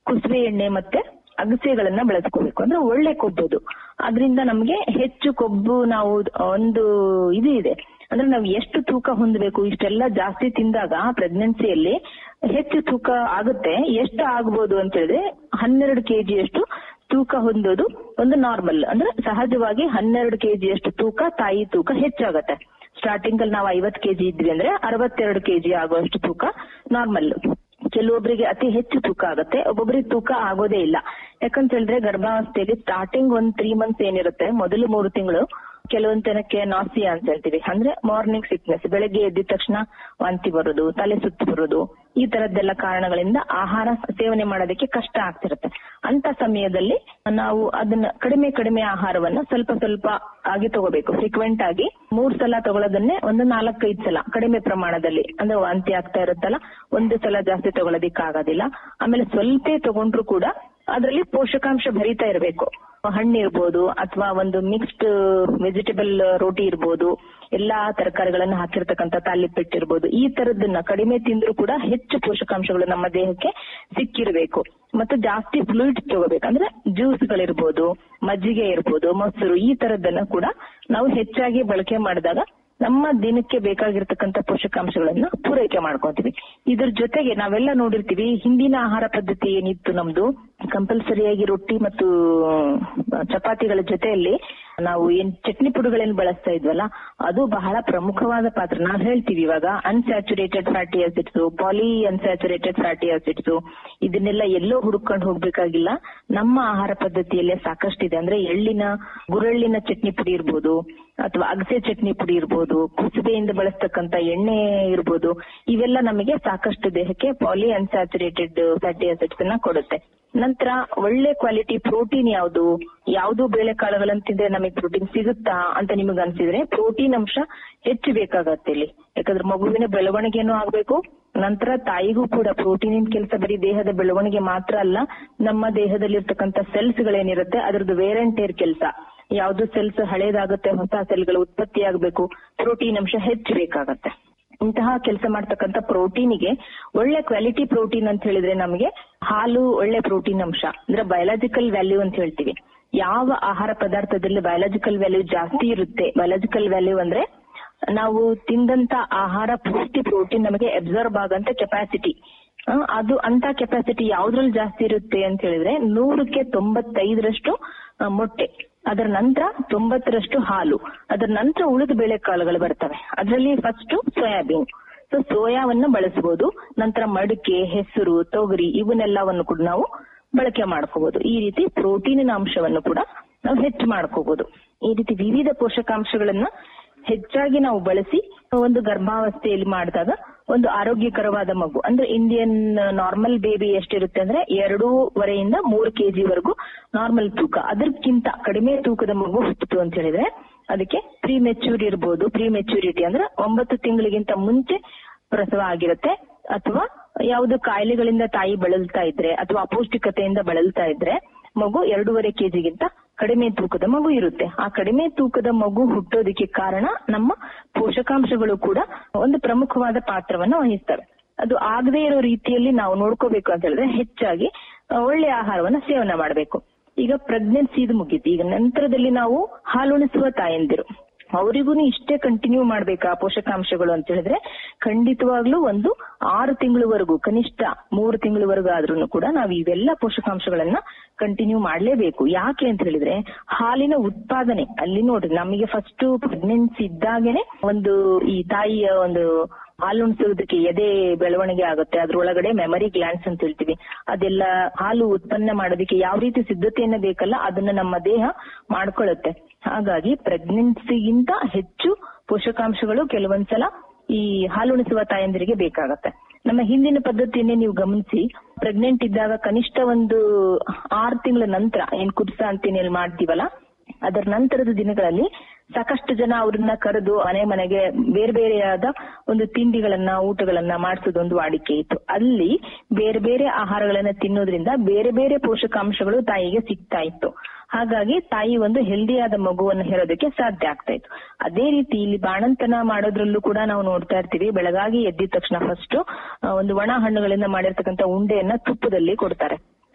ಕುಸುಬೆ ಎಣ್ಣೆ ಮತ್ತೆ ಅಗಸೆಗಳನ್ನ ಬಳಸ್ಕೋಬೇಕು ಅಂದ್ರೆ ಒಳ್ಳೆ ಕೊಬ್ಬದು ಅದರಿಂದ ನಮ್ಗೆ ಹೆಚ್ಚು ಕೊಬ್ಬು ನಾವು ಒಂದು ಇದು ಇದೆ ಅಂದ್ರೆ ನಾವು ಎಷ್ಟು ತೂಕ ಹೊಂದಬೇಕು ಇಷ್ಟೆಲ್ಲ ಜಾಸ್ತಿ ತಿಂದಾಗ ಪ್ರೆಗ್ನೆನ್ಸಿಯಲ್ಲಿ ಹೆಚ್ಚು ತೂಕ ಆಗುತ್ತೆ ಎಷ್ಟು ಆಗ್ಬೋದು ಅಂತ ಹೇಳಿದ್ರೆ ಹನ್ನೆರಡು ಕೆಜಿಯಷ್ಟು ತೂಕ ಹೊಂದೋದು ಒಂದು ನಾರ್ಮಲ್ ಅಂದ್ರೆ ಸಹಜವಾಗಿ ಹನ್ನೆರಡು ಕೆಜಿಯಷ್ಟು ತೂಕ ತಾಯಿ ತೂಕ ಹೆಚ್ಚಾಗತ್ತೆ ಸ್ಟಾರ್ಟಿಂಗ್ ಅಲ್ಲಿ ನಾವು ಐವತ್ ಕೆಜಿ ಇದ್ವಿ ಅಂದ್ರೆ ಅರವತ್ತೆರಡು ಕೆಜಿ ಆಗುವಷ್ಟು ತೂಕ ನಾರ್ಮಲ್ ಕೆಲವೊಬ್ಬರಿಗೆ ಅತಿ ಹೆಚ್ಚು ತೂಕ ಆಗುತ್ತೆ ಒಬ್ಬೊಬ್ಬರಿಗೆ ತೂಕ ಆಗೋದೇ ಇಲ್ಲ ಯಾಕಂತ ಹೇಳಿದ್ರೆ ಗರ್ಭಾವಸ್ಥೆಯಲ್ಲಿ ಸ್ಟಾರ್ಟಿಂಗ್ ಒಂದ್ ತ್ರೀ ಮಂತ್ಸ್ ಏನಿರುತ್ತೆ ಮೊದಲು ಮೂರು ತಿಂಗಳು ಕೆಲವೊಂದ್ ಜನಕ್ಕೆ ನಾಸಿಯಾ ಅಂತ ಹೇಳ್ತೀವಿ ಅಂದ್ರೆ ಮಾರ್ನಿಂಗ್ ಸಿಕ್ನೆಸ್ ಬೆಳಗ್ಗೆ ಎದ್ದಿದ ತಕ್ಷಣ ವಾಂತಿ ಬರೋದು ತಲೆ ಸುತ್ತು ಬರೋದು ಈ ತರದ್ದೆಲ್ಲ ಕಾರಣಗಳಿಂದ ಆಹಾರ ಸೇವನೆ ಮಾಡೋದಕ್ಕೆ ಕಷ್ಟ ಆಗ್ತಿರುತ್ತೆ ಅಂತ ಸಮಯದಲ್ಲಿ ನಾವು ಅದನ್ನ ಕಡಿಮೆ ಕಡಿಮೆ ಆಹಾರವನ್ನ ಸ್ವಲ್ಪ ಸ್ವಲ್ಪ ಆಗಿ ತಗೋಬೇಕು ಫ್ರೀಕ್ವೆಂಟ್ ಆಗಿ ಮೂರ್ ಸಲ ತಗೊಳ್ಳೋದನ್ನೇ ಒಂದು ನಾಲ್ಕೈದು ಸಲ ಕಡಿಮೆ ಪ್ರಮಾಣದಲ್ಲಿ ಅಂದ್ರೆ ವಾಂತಿ ಆಗ್ತಾ ಇರುತ್ತಲ್ಲ ಒಂದು ಸಲ ಜಾಸ್ತಿ ತಗೊಳ್ಳೋದಿಕ್ ಆಗೋದಿಲ್ಲ ಆಮೇಲೆ ಸ್ವಲ್ಪ ತಗೊಂಡ್ರು ಕೂಡ ಅದರಲ್ಲಿ ಪೋಷಕಾಂಶ ಭರಿತಾ ಇರಬೇಕು ಹಣ್ಣು ಇರ್ಬೋದು ಅಥವಾ ಒಂದು ಮಿಕ್ಸ್ಡ್ ವೆಜಿಟೇಬಲ್ ರೋಟಿ ಇರ್ಬೋದು ಎಲ್ಲಾ ತರಕಾರಿಗಳನ್ನ ಹಾಕಿರ್ತಕ್ಕಂಥ ತಾಲಿಪೆಟ್ಟು ಇರ್ಬೋದು ಈ ತರದನ್ನ ಕಡಿಮೆ ತಿಂದ್ರು ಕೂಡ ಹೆಚ್ಚು ಪೋಷಕಾಂಶಗಳು ನಮ್ಮ ದೇಹಕ್ಕೆ ಸಿಕ್ಕಿರ್ಬೇಕು ಮತ್ತೆ ಜಾಸ್ತಿ ಫ್ಲೂಯಿಡ್ ತಗೋಬೇಕು ಅಂದ್ರೆ ಜ್ಯೂಸ್ಗಳಿರ್ಬೋದು ಮಜ್ಜಿಗೆ ಇರ್ಬೋದು ಮೊಸರು ಈ ತರದ್ದನ್ನ ಕೂಡ ನಾವು ಹೆಚ್ಚಾಗಿ ಬಳಕೆ ಮಾಡಿದಾಗ ನಮ್ಮ ದಿನಕ್ಕೆ ಬೇಕಾಗಿರ್ತಕ್ಕಂಥ ಪೋಷಕಾಂಶಗಳನ್ನ ಪೂರೈಕೆ ಮಾಡ್ಕೊಂತೀವಿ ಇದ್ರ ಜೊತೆಗೆ ನಾವೆಲ್ಲ ನೋಡಿರ್ತೀವಿ ಹಿಂದಿನ ಆಹಾರ ಪದ್ಧತಿ ಏನಿತ್ತು ನಮ್ದು ಕಂಪಲ್ಸರಿಯಾಗಿ ರೊಟ್ಟಿ ಮತ್ತು ಚಪಾತಿಗಳ ಜೊತೆಯಲ್ಲಿ ನಾವು ಏನ್ ಚಟ್ನಿ ಪುಡಿಗಳೇನ್ ಬಳಸ್ತಾ ಇದ್ವಲ್ಲ ಅದು ಬಹಳ ಪ್ರಮುಖವಾದ ಪಾತ್ರ ನಾವ್ ಹೇಳ್ತೀವಿ ಇವಾಗ unsaturated fatty acids poly unsaturated fatty acids ಇದನ್ನೆಲ್ಲ ಎಲ್ಲೋ ಹುಡುಕೊಂಡು ಹೋಗ್ಬೇಕಾಗಿಲ್ಲ ನಮ್ಮ ಆಹಾರ ಪದ್ಧತಿಯಲ್ಲೇ ಸಾಕಷ್ಟಿದೆ ಅಂದ್ರೆ ಎಳ್ಳಿನ ಗುರಳ್ಳಿನ ಚಟ್ನಿ ಪುಡಿ ಇರ್ಬೋದು ಅಥವಾ ಅಗಸೆ ಚಟ್ನಿ ಪುಡಿ ಇರ್ಬೋದು ಕುಸುಬೆಯಿಂದ ಬಳಸ್ತಕ್ಕಂತ ಎಣ್ಣೆ ಇರ್ಬೋದು ಇವೆಲ್ಲ ನಮಗೆ ಸಾಕಷ್ಟು ದೇಹಕ್ಕೆ ಪಾಲಿ ಅನ್ಸ್ಯಾಚುರೇಟೆಡ್ ಫ್ಯಾಟಿ ಆಸಿಡ್ಸ್ ಅನ್ನ ಕೊಡುತ್ತೆ ನಂತರ ಒಳ್ಳೆ ಕ್ವಾಲಿಟಿ ಪ್ರೋಟೀನ್ ಯಾವುದು ಯಾವುದು ಬೇಳೆಕಾಳುಗಳನ್ನ ತಿಂದ್ರೆ ನಮಗೆ ಪ್ರೋಟೀನ್ ಸಿಗುತ್ತಾ ಅಂತ ನಿಮಗೆ ಅನ್ಸಿದ್ರೆ ಪ್ರೋಟೀನ್ ಅಂಶ ಹೆಚ್ಚು ಬೇಕಾಗತ್ತೆ ಇಲ್ಲಿ ಯಾಕಂದ್ರೆ ಮಗುವಿನ ಬೆಳವಣಿಗೆನೂ ಆಗ್ಬೇಕು ನಂತರ ತಾಯಿಗೂ ಕೂಡ ಪ್ರೋಟೀನಿನ ಕೆಲಸ ಬರೀ ದೇಹದ ಬೆಳವಣಿಗೆ ಮಾತ್ರ ಅಲ್ಲ ನಮ್ಮ ದೇಹದಲ್ಲಿರ್ತಕ್ಕಂಥ ಸೆಲ್ಸ್ ಗಳೇನಿರುತ್ತೆ ಅದ್ರದ್ದು ವೇರ್ ಅಂಡ್ ಟೇರ್ ಕೆಲಸ ಯಾವ್ದು ಸೆಲ್ಸ್ ಹಳೇದಾಗುತ್ತೆ ಹೊಸ ಸೆಲ್ಗಳು ಉತ್ಪತ್ತಿ ಆಗಬೇಕು ಪ್ರೋಟೀನ್ ಅಂಶ ಹೆಚ್ಚು ಬೇಕಾಗತ್ತೆ ಇಂತಹ ಕೆಲಸ ಮಾಡ್ತಕ್ಕಂಥ ಪ್ರೋಟೀನಿಗೆ ಒಳ್ಳೆ ಕ್ವಾಲಿಟಿ ಪ್ರೋಟೀನ್ ಅಂತ ಹೇಳಿದ್ರೆ ನಮಗೆ ಹಾಲು ಒಳ್ಳೆ ಪ್ರೋಟೀನ್ ಅಂಶ ಅಂದ್ರೆ ಬಯೋಲಾಜಿಕಲ್ ವ್ಯಾಲ್ಯೂ ಅಂತ ಹೇಳ್ತೀವಿ ಯಾವ ಆಹಾರ ಪದಾರ್ಥದಲ್ಲಿ ಬಯೋಲಾಜಿಕಲ್ ವ್ಯಾಲ್ಯೂ ಜಾಸ್ತಿ ಇರುತ್ತೆ ಬಯೋಲಾಜಿಕಲ್ ವ್ಯಾಲ್ಯೂ ಅಂದ್ರೆ ನಾವು ತಿಂದಂತ ಆಹಾರ ಪೂರ್ತಿ ಪ್ರೋಟೀನ್ ನಮಗೆ ಅಬ್ಸರ್ವ್ ಆಗಂತ ಕೆಪಾಸಿಟಿ ಅದು ಅಂತ ಕೆಪಾಸಿಟಿ ಯಾವ್ದ್ರಲ್ಲಿ ಜಾಸ್ತಿ ಇರುತ್ತೆ ಅಂತ ಹೇಳಿದ್ರೆ ನೂರಕ್ಕೆ ತೊಂಬತ್ತೈದರಷ್ಟು ಆ, ಮೊಟ್ಟೆ ಅದರ ನಂತರ ತೊಂಬತ್ತರಷ್ಟು ಹಾಲು ಅದರ ನಂತರ ಉಳಿದ ಬೇಳೆಕಾಳುಗಳು ಬರ್ತವೆ ಅದರಲ್ಲಿ ಫಸ್ಟ್ ಸೋಯಾಬೀನ್ ಸೊ ಸೋಯಾವನ್ನ ಬಳಸಬಹುದು ನಂತರ ಮಡಿಕೆ ಹೆಸರು ತೊಗರಿ ಇವನ್ನೆಲ್ಲವನ್ನು ಕೂಡ ನಾವು ಬಳಕೆ ಮಾಡ್ಕೋಬಹುದು ಈ ರೀತಿ ಪ್ರೋಟೀನಿನ ಅಂಶವನ್ನು ಕೂಡ ನಾವು ಹೆಚ್ಚು ಮಾಡ್ಕೋಬಹುದು ಈ ರೀತಿ ವಿವಿಧ ಪೋಷಕಾಂಶಗಳನ್ನ ಹೆಚ್ಚಾಗಿ ನಾವು ಬಳಸಿ ಒಂದು ಗರ್ಭಾವಸ್ಥೆಯಲ್ಲಿ ಮಾಡಿದಾಗ ಒಂದು ಆರೋಗ್ಯಕರವಾದ ಮಗು ಅಂದ್ರೆ ಇಂಡಿಯನ್ ನಾರ್ಮಲ್ ಬೇಬಿ ಎಷ್ಟಿರುತ್ತೆ ಅಂದ್ರೆ ಎರಡೂವರೆಯಿಂದ ಮೂರು ಕೆಜಿ ವರೆಗೂ ನಾರ್ಮಲ್ ತೂಕ ಅದಕ್ಕಿಂತ ಕಡಿಮೆ ತೂಕದ ಮಗು ಹುಟ್ಟಿತು ಅಂತ ಹೇಳಿದ್ರೆ ಅದಕ್ಕೆ ಪ್ರೀ ಮೆಚೂರ್ ಇರ್ಬೋದು ಪ್ರೀ ಮೆಚೂರಿಟಿ ಅಂದ್ರೆ ಒಂಬತ್ತು ತಿಂಗಳಿಗಿಂತ ಮುಂಚೆ ಪ್ರಸವ ಆಗಿರುತ್ತೆ ಅಥವಾ ಯಾವುದು ಕಾಯಿಲೆಗಳಿಂದ ತಾಯಿ ಬಳಲ್ತಾ ಇದ್ರೆ ಅಥವಾ ಅಪೌಷ್ಟಿಕತೆಯಿಂದ ಬಳಲ್ತಾ ಇದ್ರೆ ಮಗು ಎರಡೂವರೆ ಕೆಜಿಗಿಂತ ಕಡಿಮೆ ತೂಕದ ಮಗು ಇರುತ್ತೆ ಆ ಕಡಿಮೆ ತೂಕದ ಮಗು ಹುಟ್ಟೋದಕ್ಕೆ ಕಾರಣ ನಮ್ಮ ಪೋಷಕಾಂಶಗಳು ಕೂಡ ಒಂದು ಪ್ರಮುಖವಾದ ಪಾತ್ರವನ್ನ ವಹಿಸ್ತವೆ ಅದು ಆಗದೇ ಇರೋ ರೀತಿಯಲ್ಲಿ ನಾವು ನೋಡ್ಕೋಬೇಕು ಅಂತ ಹೇಳಿದ್ರೆ ಹೆಚ್ಚಾಗಿ ಆ, ಒಳ್ಳೆ ಆಹಾರವನ್ನ ಸೇವನೆ ಮಾಡಬೇಕು ಈಗ ಪ್ರೆಗ್ನೆನ್ಸಿ ಇದು ಮುಗೀತು ಈಗ ನಂತರದಲ್ಲಿ ನಾವು ಹಾಲುಣಿಸುವ ತಾಯಂದಿರು ಅವರಿಗೂ ಇಷ್ಟೇ ಕಂಟಿನ್ಯೂ ಮಾಡ್ಬೇಕಾ ಪೋಷಕಾಂಶಗಳು ಅಂತ ಹೇಳಿದ್ರೆ ಖಂಡಿತವಾಗ್ಲೂ ಒಂದು ಆರು ತಿಂಗಳವರೆಗೂ ಕನಿಷ್ಠ ಮೂರು ತಿಂಗಳವರೆಗೂ ಆದ್ರೂ ಕೂಡ ನಾವು ಇವೆಲ್ಲ ಪೋಷಕಾಂಶಗಳನ್ನ ಕಂಟಿನ್ಯೂ ಮಾಡ್ಲೇಬೇಕು ಯಾಕೆ ಅಂತ ಹೇಳಿದ್ರೆ ಹಾಲಿನ ಉತ್ಪಾದನೆ ಅಲ್ಲಿ ನೋಡ್ರಿ ನಮಗೆ ಫಸ್ಟ್ ಪ್ರೆಗ್ನೆನ್ಸಿ ಇದ್ದಾಗೇನೆ ಒಂದು ಈ ತಾಯಿಯ ಒಂದು ಹಾಲುಣಿಸೋದಕ್ಕೆ ಎದೆ ಬೆಳವಣಿಗೆ ಆಗುತ್ತೆ ಅದ್ರೊಳಗಡೆ ಮೆಮರಿ ಗ್ಲ್ಯಾಂಡ್ಸ್ ಅಂತ ಹೇಳ್ತೀವಿ ಅದೆಲ್ಲ ಹಾಲು ಉತ್ಪನ್ನ ಮಾಡೋದಕ್ಕೆ ಯಾವ ರೀತಿ ಸಿದ್ಧತೆಯನ್ನ ಬೇಕಲ್ಲ ಅದನ್ನ ನಮ್ಮ ದೇಹ ಮಾಡ್ಕೊಳ್ಳುತ್ತೆ ಹಾಗಾಗಿ ಪ್ರೆಗ್ನೆನ್ಸಿಗಿಂತ ಹೆಚ್ಚು ಪೋಷಕಾಂಶಗಳು ಕೆಲವೊಂದ್ಸಲ ಈ ಹಾಲುಣಿಸುವ ತಾಯಂದಿರಿಗೆ ಬೇಕಾಗತ್ತೆ ನಮ್ಮ ಹಿಂದಿನ ಪದ್ಧತಿಯನ್ನೇ ನೀವು ಗಮನಿಸಿ ಪ್ರೆಗ್ನೆಂಟ್ ಇದ್ದಾಗ ಕನಿಷ್ಠ ಒಂದು ಆರು ತಿಂಗಳ ನಂತರ ಏನ್ ಕುಬ್ಸ ಅಂತೀನಿ ಮಾಡ್ತೀವಲ್ಲ ಅದರ ನಂತರದ ದಿನಗಳಲ್ಲಿ ಸಾಕಷ್ಟು ಜನ ಅವ್ರನ್ನ ಕರೆದು ಮನೆ ಮನೆಗೆ ಬೇರೆ ಬೇರೆಯಾದ ಒಂದು ತಿಂಡಿಗಳನ್ನ ಊಟಗಳನ್ನ ಮಾಡಿಸೋದು ಒಂದು ವಾಡಿಕೆ ಇತ್ತು ಅಲ್ಲಿ ಬೇರೆ ಬೇರೆ ಆಹಾರಗಳನ್ನ ತಿನ್ನೋದ್ರಿಂದ ಬೇರೆ ಬೇರೆ ಪೋಷಕಾಂಶಗಳು ತಾಯಿಗೆ ಸಿಗ್ತಾ ಇತ್ತು ಹಾಗಾಗಿ ತಾಯಿ ಒಂದು ಹೆಲ್ದಿಯಾದ ಮಗುವನ್ನು ಹೆರೋದಕ್ಕೆ ಸಾಧ್ಯ ಆಗ್ತಾ ಇತ್ತು ಅದೇ ರೀತಿ ಇಲ್ಲಿ ಬಾಣಂತನ ಮಾಡೋದ್ರಲ್ಲೂ ಕೂಡ ನಾವು ನೋಡ್ತಾ ಇರ್ತೀವಿ ಬೆಳಗಾಗಿ ಎದ್ದಿದ ತಕ್ಷಣ ಫಸ್ಟ್ ಒಂದು ಒಣ ಹಣ್ಣುಗಳಿಂದ ಮಾಡಿರ್ತಕ್ಕಂಥ ಉಂಡೆಯನ್ನ ತುಪ್ಪದಲ್ಲಿ ಕೊಡ್ತಾರೆ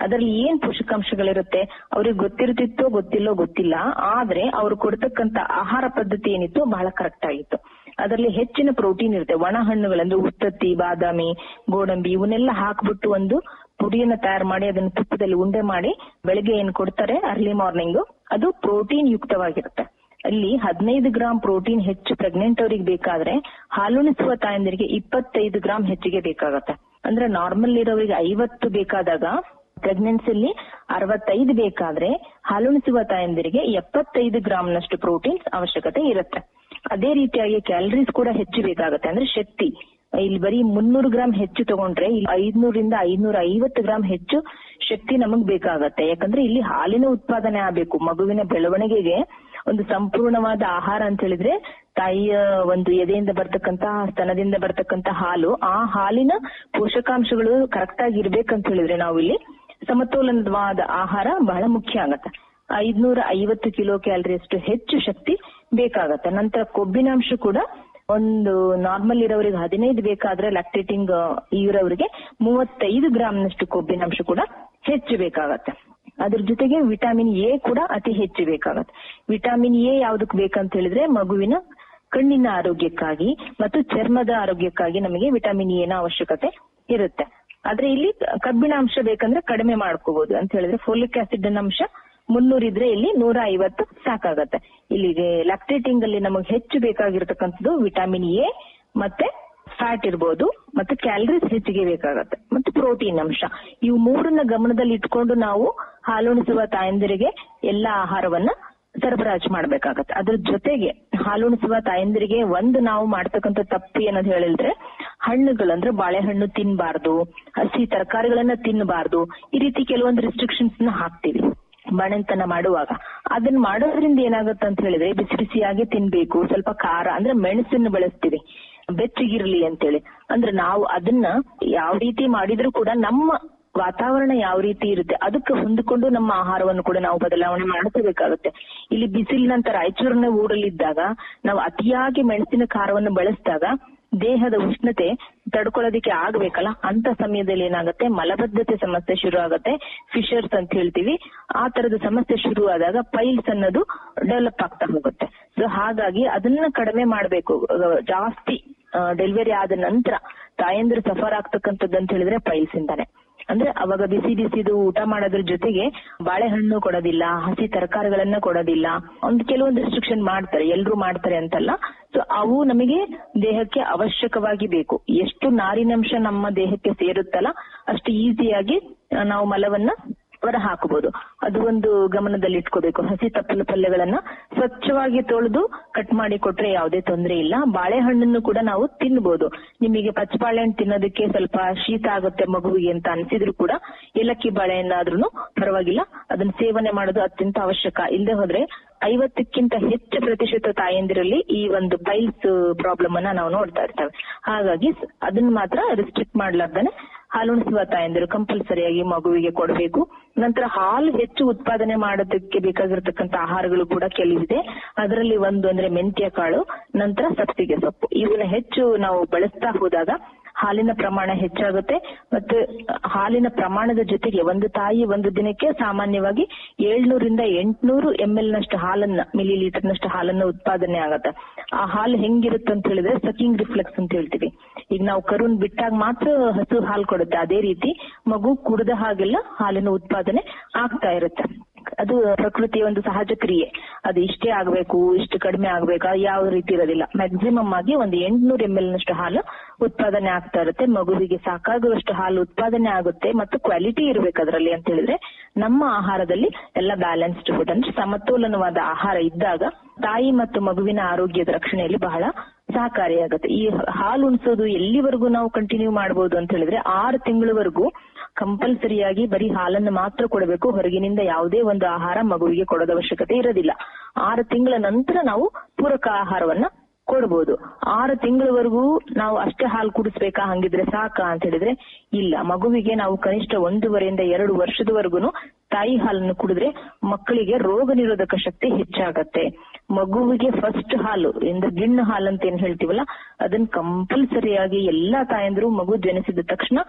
ಅದರಲ್ಲಿ ಏನ್ ಪೋಷಕಾಂಶಗಳಿರುತ್ತೆ ಅವ್ರಿಗೆ ಗೊತ್ತಿರ್ತಿತ್ತೋ ಗೊತ್ತಿಲ್ಲೋ ಗೊತ್ತಿಲ್ಲ ಆದ್ರೆ ಅವ್ರು ಕೊಡ್ತಕ್ಕಂತ ಆಹಾರ ಪದ್ಧತಿ ಏನಿತ್ತು ಬಹಳ ಕರೆಕ್ಟ್ ಆಗಿತ್ತು ಅದರಲ್ಲಿ ಹೆಚ್ಚಿನ ಪ್ರೋಟೀನ್ ಇರುತ್ತೆ ಒಣ ಹಣ್ಣುಗಳಂದ್ರೆ ಉತ್ತತ್ತಿ ಬಾದಾಮಿ ಗೋಡಂಬಿ ಇವನ್ನೆಲ್ಲ ಹಾಕ್ಬಿಟ್ಟು ಒಂದು ಪುಡಿಯನ್ನ ತಯಾರು ಮಾಡಿ ಅದನ್ನ ತುಪ್ಪದಲ್ಲಿ ಉಂಡೆ ಮಾಡಿ ಬೆಳಗ್ಗೆ ಏನ್ ಕೊಡ್ತಾರೆ ಅರ್ಲಿ ಮಾರ್ನಿಂಗ್ ಅದು ಪ್ರೋಟೀನ್ ಯುಕ್ತವಾಗಿರುತ್ತೆ ಅಲ್ಲಿ ಹದಿನೈದು ಗ್ರಾಂ ಪ್ರೋಟೀನ್ ಹೆಚ್ಚು ಪ್ರೆಗ್ನೆಂಟ್ ಅವರಿಗೆ ಬೇಕಾದ್ರೆ ಹಾಲುಣಿಸುವ ತಾಯಂದಿರಿಗೆ ಇಪ್ಪತ್ತೈದು ಗ್ರಾಂ ಹೆಚ್ಚಿಗೆ ಬೇಕಾಗತ್ತೆ ಅಂದ್ರೆ ನಾರ್ಮಲ್ ಇರೋರಿಗೆ ಐವತ್ತು ಬೇಕಾದಾಗ ಪ್ರೆಗ್ನೆನ್ಸಿಲಿ ಅರವತ್ತೈದು ಬೇಕಾದ್ರೆ ಹಾಲುಣಿಸುವ ತಾಯಂದಿರಿಗೆ ಎಪ್ಪತ್ತೈದು ಗ್ರಾಂನಷ್ಟು ಪ್ರೋಟೀನ್ಸ್ ಅವಶ್ಯಕತೆ ಇರುತ್ತೆ ಅದೇ ರೀತಿಯಾಗಿ ಕ್ಯಾಲರೀಸ್ ಕೂಡ ಹೆಚ್ಚು ಬೇಕಾಗುತ್ತೆ ಅಂದ್ರೆ ಶಕ್ತಿ ಇಲ್ಲಿ ಬರೀ ಮುನ್ನೂರು ಗ್ರಾಂ ಹೆಚ್ಚು ತಗೊಂಡ್ರೆ ಇಲ್ಲಿ ಐದ್ನೂರಿಂದ ಐದ್ನೂರ ಐವತ್ತು ಗ್ರಾಂ ಹೆಚ್ಚು ಶಕ್ತಿ ನಮಗ್ ಬೇಕಾಗತ್ತೆ ಯಾಕಂದ್ರೆ ಇಲ್ಲಿ ಹಾಲಿನ ಉತ್ಪಾದನೆ ಆಗ್ಬೇಕು ಮಗುವಿನ ಬೆಳವಣಿಗೆಗೆ ಒಂದು ಸಂಪೂರ್ಣವಾದ ಆಹಾರ ಅಂತ ಹೇಳಿದ್ರೆ ತಾಯಿಯ ಒಂದು ಎದೆಯಿಂದ ಬರ್ತಕ್ಕಂತ ಸ್ತನದಿಂದ ಬರ್ತಕ್ಕಂತ ಹಾಲು ಆ ಹಾಲಿನ ಪೋಷಕಾಂಶಗಳು ಕರೆಕ್ಟ್ ಆಗಿ ಇರ್ಬೇಕಂತ ಹೇಳಿದ್ರೆ ನಾವು ಇಲ್ಲಿ ಸಮತೋಲನವಾದ ಆಹಾರ ಬಹಳ ಮುಖ್ಯ ಆಗತ್ತೆ ಐದ್ನೂರ ಐವತ್ತು ಕಿಲೋ ಕ್ಯಾಲರಿಯಷ್ಟು ಹೆಚ್ಚು ಶಕ್ತಿ ಬೇಕಾಗತ್ತೆ ನಂತರ ಕೊಬ್ಬಿನಾಂಶ ಕೂಡ ಒಂದು ನಾರ್ಮಲ್ ಇರೋರಿಗೆ ಹದಿನೈದು ಬೇಕಾದ್ರೆ ಲ್ಯಾಕ್ಟೇಟಿಂಗ್ ಇರೋರಿಗೆ ಮೂವತ್ತೈದು ಗ್ರಾಮ್ನಷ್ಟು ಕೊಬ್ಬಿನಾಂಶ ಕೂಡ ಹೆಚ್ಚು ಬೇಕಾಗತ್ತೆ ಅದ್ರ ಜೊತೆಗೆ ವಿಟಮಿನ್ ಎ ಕೂಡ ಅತಿ ಹೆಚ್ಚು ಬೇಕಾಗತ್ತೆ ವಿಟಮಿನ್ ಎ ಯಾವ್ದಕ್ ಬೇಕಂತ ಹೇಳಿದ್ರೆ ಮಗುವಿನ ಕಣ್ಣಿನ ಆರೋಗ್ಯಕ್ಕಾಗಿ ಮತ್ತು ಚರ್ಮದ ಆರೋಗ್ಯಕ್ಕಾಗಿ ನಮಗೆ ವಿಟಮಿನ್ ಎ ನ ಅವಶ್ಯಕತೆ ಇರುತ್ತೆ ಆದ್ರೆ ಇಲ್ಲಿ ಕಬ್ಬಿಣಾಂಶ ಬೇಕಂದ್ರೆ ಕಡಿಮೆ ಮಾಡ್ಕೋಬಹುದು ಅಂತ ಹೇಳಿದ್ರೆ ಫೋಲಿಕ್ ಆಸಿಡ್ ಅಂಶ ಮುನ್ನೂರ್ ಇದ್ರೆ ಇಲ್ಲಿ ನೂರ ಐವತ್ತು ಸಾಕಾಗತ್ತೆ ಇಲ್ಲಿಗೆ ಲ್ಯಾಕ್ಟೇಟಿಂಗ್ ಅಲ್ಲಿ ನಮಗೆ ಹೆಚ್ಚು ಬೇಕಾಗಿರ್ತಕ್ಕಂಥದ್ದು ವಿಟಮಿನ್ ಎ ಮತ್ತೆ ಫ್ಯಾಟ್ ಇರ್ಬೋದು ಮತ್ತೆ ಕ್ಯಾಲರೀಸ್ ಹೆಚ್ಚಿಗೆ ಬೇಕಾಗತ್ತೆ ಮತ್ತೆ ಪ್ರೋಟೀನ್ ಅಂಶ ಇವು ಮೂರನ್ನ ಗಮನದಲ್ಲಿ ಇಟ್ಕೊಂಡು ನಾವು ಹಾಲುಣಿಸುವ ತಾಯಂದಿರಿಗೆ ಎಲ್ಲಾ ಆಹಾರವನ್ನ ಸರಬರಾಜು ಮಾಡ್ಬೇಕಾಗತ್ತೆ ಅದ್ರ ಜೊತೆಗೆ ಹಾಲುಣಿಸುವ ತಾಯಂದಿರಿಗೆ ಒಂದು ನಾವು ಮಾಡ್ತಕ್ಕಂಥ ತಪ್ಪು ಏನಂತ ಹೇಳಿದ್ರೆ ಹಣ್ಣುಗಳಂದ್ರೆ ಬಾಳೆಹಣ್ಣು ತಿನ್ಬಾರ್ದು ಹಸಿ ತರಕಾರಿಗಳನ್ನ ತಿನ್ನಬಾರ್ದು ಈ ರೀತಿ ಕೆಲವೊಂದು ರಿಸ್ಟ್ರಿಕ್ಷನ್ಸ್ ನ ಹಾಕ್ತಿವಿ ಬಾಣಂತನ ಮಾಡುವಾಗ ಅದನ್ನ ಮಾಡೋದ್ರಿಂದ ಏನಾಗುತ್ತೆ ಅಂತ ಹೇಳಿದ್ರೆ ಬಿಸಿ ಬಿಸಿಯಾಗಿ ತಿನ್ಬೇಕು ಸ್ವಲ್ಪ ಖಾರ ಅಂದ್ರೆ ಮೆಣಸನ್ನು ಬಳಸ್ತೀವಿ ಬೆಚ್ಚಗಿರ್ಲಿ ಅಂತೇಳಿ ಅಂದ್ರೆ ನಾವು ಅದನ್ನ ಯಾವ ರೀತಿ ಮಾಡಿದ್ರು ಕೂಡ ನಮ್ಮ ವಾತಾವರಣ ಯಾವ ರೀತಿ ಇರುತ್ತೆ ಅದಕ್ಕೆ ಹೊಂದಿಕೊಂಡು ನಮ್ಮ ಆಹಾರವನ್ನು ಕೂಡ ನಾವು ಬದಲಾವಣೆ ಮಾಡ್ಕೋಬೇಕಾಗುತ್ತೆ ಇಲ್ಲಿ ಬಿಸಿಲಿನಂತ ರಾಯಚೂರಿನ ಊರಲ್ಲಿದ್ದಾಗ ನಾವು ಅತಿಯಾಗಿ ಮೆಣಸಿನ ಖಾರವನ್ನು ಬಳಸಿದಾಗ ದೇಹದ ಉಷ್ಣತೆ ತಡ್ಕೊಳ್ಳೋದಕ್ಕೆ ಆಗ್ಬೇಕಲ್ಲ ಅಂತ ಸಮಯದಲ್ಲಿ ಏನಾಗುತ್ತೆ ಮಲಬದ್ಧತೆ ಸಮಸ್ಯೆ ಶುರು ಆಗುತ್ತೆ ಫಿಶರ್ಸ್ ಅಂತ ಹೇಳ್ತೀವಿ ಆ ತರದ ಸಮಸ್ಯೆ ಶುರು ಆದಾಗ ಪೈಲ್ಸ್ ಅನ್ನೋದು ಡೆವಲಪ್ ಆಗ್ತಾ ಹೋಗುತ್ತೆ ಸೊ ಹಾಗಾಗಿ ಅದನ್ನ ಕಡಿಮೆ ಮಾಡ್ಬೇಕು ಅಹ್ ಜಾಸ್ತಿ ಡೆಲಿವರಿ ಆದ ನಂತರ ತಾಯಂದಿರು ಸಫರ್ ಆಗ್ತಕ್ಕಂಥದ್ದು ಅಂತ ಹೇಳಿದ್ರೆ ಪೈಲ್ಸ್ ಇಂದಾನೆ ಅಂದ್ರೆ ಅವಾಗ ಬಿಸಿ ಬಿಸಿದು ಊಟ ಮಾಡೋದ್ರ ಜೊತೆಗೆ ಬಾಳೆಹಣ್ಣು ಕೊಡೋದಿಲ್ಲ ಹಸಿ ತರಕಾರಿಗಳನ್ನ ಕೊಡೋದಿಲ್ಲ ಒಂದು ಕೆಲವೊಂದು ರಿಸ್ಟ್ರಿಕ್ಷನ್ ಮಾಡ್ತಾರೆ ಎಲ್ರು ಮಾಡ್ತಾರೆ ಅಂತಲ್ಲ ಸೊ ಅವು ನಮಗೆ ದೇಹಕ್ಕೆ ಅವಶ್ಯಕವಾಗಿ ಬೇಕು ಎಷ್ಟು ನಾರಿನಂಶ ನಮ್ಮ ದೇಹಕ್ಕೆ ಸೇರುತ್ತಲ್ಲ ಅಷ್ಟು ಈಸಿಯಾಗಿ ನಾವು ಮಲವನ್ನ ಹೊರ ಹಾಕಬಹುದು ಅದು ಒಂದು ಗಮನದಲ್ಲಿ ಇಟ್ಕೋಬೇಕು ಹಸಿ ತಪ್ಪಲು ಪಲ್ಯಗಳನ್ನ ಸ್ವಚ್ಛವಾಗಿ ತೊಳೆದು ಕಟ್ ಮಾಡಿ ಕೊಟ್ರೆ ಯಾವುದೇ ತೊಂದರೆ ಇಲ್ಲ ಬಾಳೆಹಣ್ಣನ್ನು ಕೂಡ ನಾವು ತಿನ್ಬಹುದು ನಿಮಗೆ ಪಚ್ಚ ಬಾಳೆಹಣ್ಣು ತಿನ್ನೋದಕ್ಕೆ ಸ್ವಲ್ಪ ಶೀತ ಆಗುತ್ತೆ ಮಗುವಿಗೆ ಅಂತ ಅನ್ಸಿದ್ರು ಕೂಡ ಏಲಕ್ಕಿ ಬಾಳೆಹಣ್ಣಾದ್ರೂ ಪರವಾಗಿಲ್ಲ ಅದನ್ನ ಸೇವನೆ ಮಾಡೋದು ಅತ್ಯಂತ ಅವಶ್ಯಕ ಇಲ್ಲದೆ ಹೋದ್ರೆ ಐವತ್ತಕ್ಕಿಂತ ಹೆಚ್ಚು ಪ್ರತಿಶತ ತಾಯಂದಿರಲ್ಲಿ ಈ ಒಂದು ಪೈಲ್ಸ್ ಪ್ರಾಬ್ಲಮ್ ಅನ್ನ ನಾವು ನೋಡ್ತಾ ಇರ್ತೇವೆ ಹಾಗಾಗಿ ಸ್- ಅದನ್ನ ಮಾತ್ರ ರಿಸ್ಟ್ರಿಕ್ಟ್ ಮಾಡ್ಲಾರ್ದಾನೆ ಹಾಲುಣಿಸುವ ತಾಯಂದಿರು ಕಂಪಲ್ಸರಿಯಾಗಿ ಮಗುವಿಗೆ ಕೊಡಬೇಕು ನಂತರ ಹಾಲು ಹೆಚ್ಚು ಉತ್ಪಾದನೆ ಮಾಡೋದಕ್ಕೆ ಬೇಕಾಗಿರ್ತಕ್ಕಂಥ ಆಹಾರಗಳು ಕೂಡ ಕೆಲವಿದೆ ಅದರಲ್ಲಿ ಒಂದು ಅಂದ್ರೆ ಮೆಂತ್ಯ ಕಾಳು ನಂತರ ಸಬ್ಸಿಗೆ ಸೊಪ್ಪು ಇವನ್ನ ಹೆಚ್ಚು ನಾವು ಬಳಸ್ತಾ ಹೋದಾಗ ಹಾಲಿನ ಪ್ರಮಾಣ ಹೆಚ್ಚಾಗುತ್ತೆ ಮತ್ತೆ ಹಾಲಿನ ಪ್ರಮಾಣದ ಜೊತೆಗೆ ಒಂದು ತಾಯಿ ಒಂದು ದಿನಕ್ಕೆ ಸಾಮಾನ್ಯವಾಗಿ ಏಳ್ನೂರಿಂದ ಎಂಟ್ನೂರು ಎಂ ಎಲ್ ನಷ್ಟು ಹಾಲನ್ನ ಮಿಲಿ ಲೀಟರ್ ನಷ್ಟು ಹಾಲನ್ನ ಉತ್ಪಾದನೆ ಆಗತ್ತೆ ಆ ಹಾಲು ಹೆಂಗಿರುತ್ತೆ ಅಂತ ಹೇಳಿದ್ರೆ ಸಕಿಂಗ್ ರಿಫ್ಲೆಕ್ಸ್ ಅಂತ ಹೇಳ್ತೀವಿ ಈಗ ನಾವು ಕರುನ್ ಬಿಟ್ಟಾಗ ಮಾತ್ರ ಹಸು ಹಾಲು ಕೊಡುತ್ತೆ ಅದೇ ರೀತಿ ಮಗು ಕುಡಿದ ಹಾಗೆಲ್ಲ ಹಾಲಿನ ಉತ್ಪಾದನೆ ಆಗ್ತಾ ಇರುತ್ತೆ ಅದು ಪ್ರಕೃತಿಯ ಒಂದು ಸಹಜ ಕ್ರಿಯೆ ಅದು ಇಷ್ಟೇ ಆಗ್ಬೇಕು ಇಷ್ಟು ಕಡಿಮೆ ಆಗ್ಬೇಕಾ ಯಾವ ರೀತಿ ಇರೋದಿಲ್ಲ ಮ್ಯಾಕ್ಸಿಮಮ್ ಆಗಿ ಒಂದು ಎಂಟ್ನೂರು ಎಂ ಎಲ್ ನಷ್ಟು ಹಾಲು ಉತ್ಪಾದನೆ ಆಗ್ತಾ ಇರುತ್ತೆ ಮಗುವಿಗೆ ಸಾಕಾಗುವಷ್ಟು ಹಾಲು ಉತ್ಪಾದನೆ ಆಗುತ್ತೆ ಮತ್ತು ಕ್ವಾಲಿಟಿ ಇರ್ಬೇಕು ಅದರಲ್ಲಿ ಅಂತ ಹೇಳಿದ್ರೆ ನಮ್ಮ ಆಹಾರದಲ್ಲಿ ಎಲ್ಲ ಬ್ಯಾಲೆನ್ಸ್ಡ್ ಫುಡ್ ಅಂದ್ರೆ ಸಮತೋಲನವಾದ ಆಹಾರ ಇದ್ದಾಗ ತಾಯಿ ಮತ್ತು ಮಗುವಿನ ಆರೋಗ್ಯದ ರಕ್ಷಣೆಯಲ್ಲಿ ಬಹಳ ಸಹಕಾರಿಯಾಗುತ್ತೆ ಈ ಹಾಲು ಉಣಿಸೋದು ಎಲ್ಲಿವರೆಗೂ ನಾವು ಕಂಟಿನ್ಯೂ ಮಾಡಬಹುದು ಅಂತ ಹೇಳಿದ್ರೆ ಆರು ತಿಂಗಳವರೆಗೂ ಕಂಪಲ್ಸರಿಯಾಗಿ ಬರೀ ಹಾಲನ್ನು ಮಾತ್ರ ಕೊಡಬೇಕು ಹೊರಗಿನಿಂದ ಯಾವುದೇ ಒಂದು ಆಹಾರ ಮಗುವಿಗೆ ಕೊಡೋದ ಅವಶ್ಯಕತೆ ಇರೋದಿಲ್ಲ ಆರು ತಿಂಗಳ ನಂತರ ನಾವು ಪೂರಕ ಆಹಾರವನ್ನ ಕೊಡ್ಬೋದು ಆರು ತಿಂಗಳವರೆಗೂ ನಾವು ಅಷ್ಟೇ ಹಾಲು ಕುಡಿಸ್ಬೇಕಾ ಹಂಗಿದ್ರೆ ಸಾಕಾ ಅಂತ ಹೇಳಿದ್ರೆ ಇಲ್ಲ ಮಗುವಿಗೆ ನಾವು ಕನಿಷ್ಠ ಒಂದೂವರೆಯಿಂದ ಎರಡು ವರ್ಷದವರೆಗೂ ತಾಯಿ ಹಾಲನ್ನು ಕುಡಿದ್ರೆ ಮಕ್ಕಳಿಗೆ ರೋಗ ನಿರೋಧಕ ಶಕ್ತಿ ಹೆಚ್ಚಾಗತ್ತೆ ಮಗುವಿಗೆ ಫಸ್ಟ್ ಹಾಲು ಇಂದ ಗಿಣ್ಣು ಹಾಲು ಅಂತ ಏನ್ ಹೇಳ್ತೀವಲ್ಲ ಅದನ್ನ ಕಂಪಲ್ಸರಿಯಾಗಿ ಎಲ್ಲಾ ತಾಯಂದ್ರು ಮಗು ಜನಿಸಿದ ತಕ್ಷಣ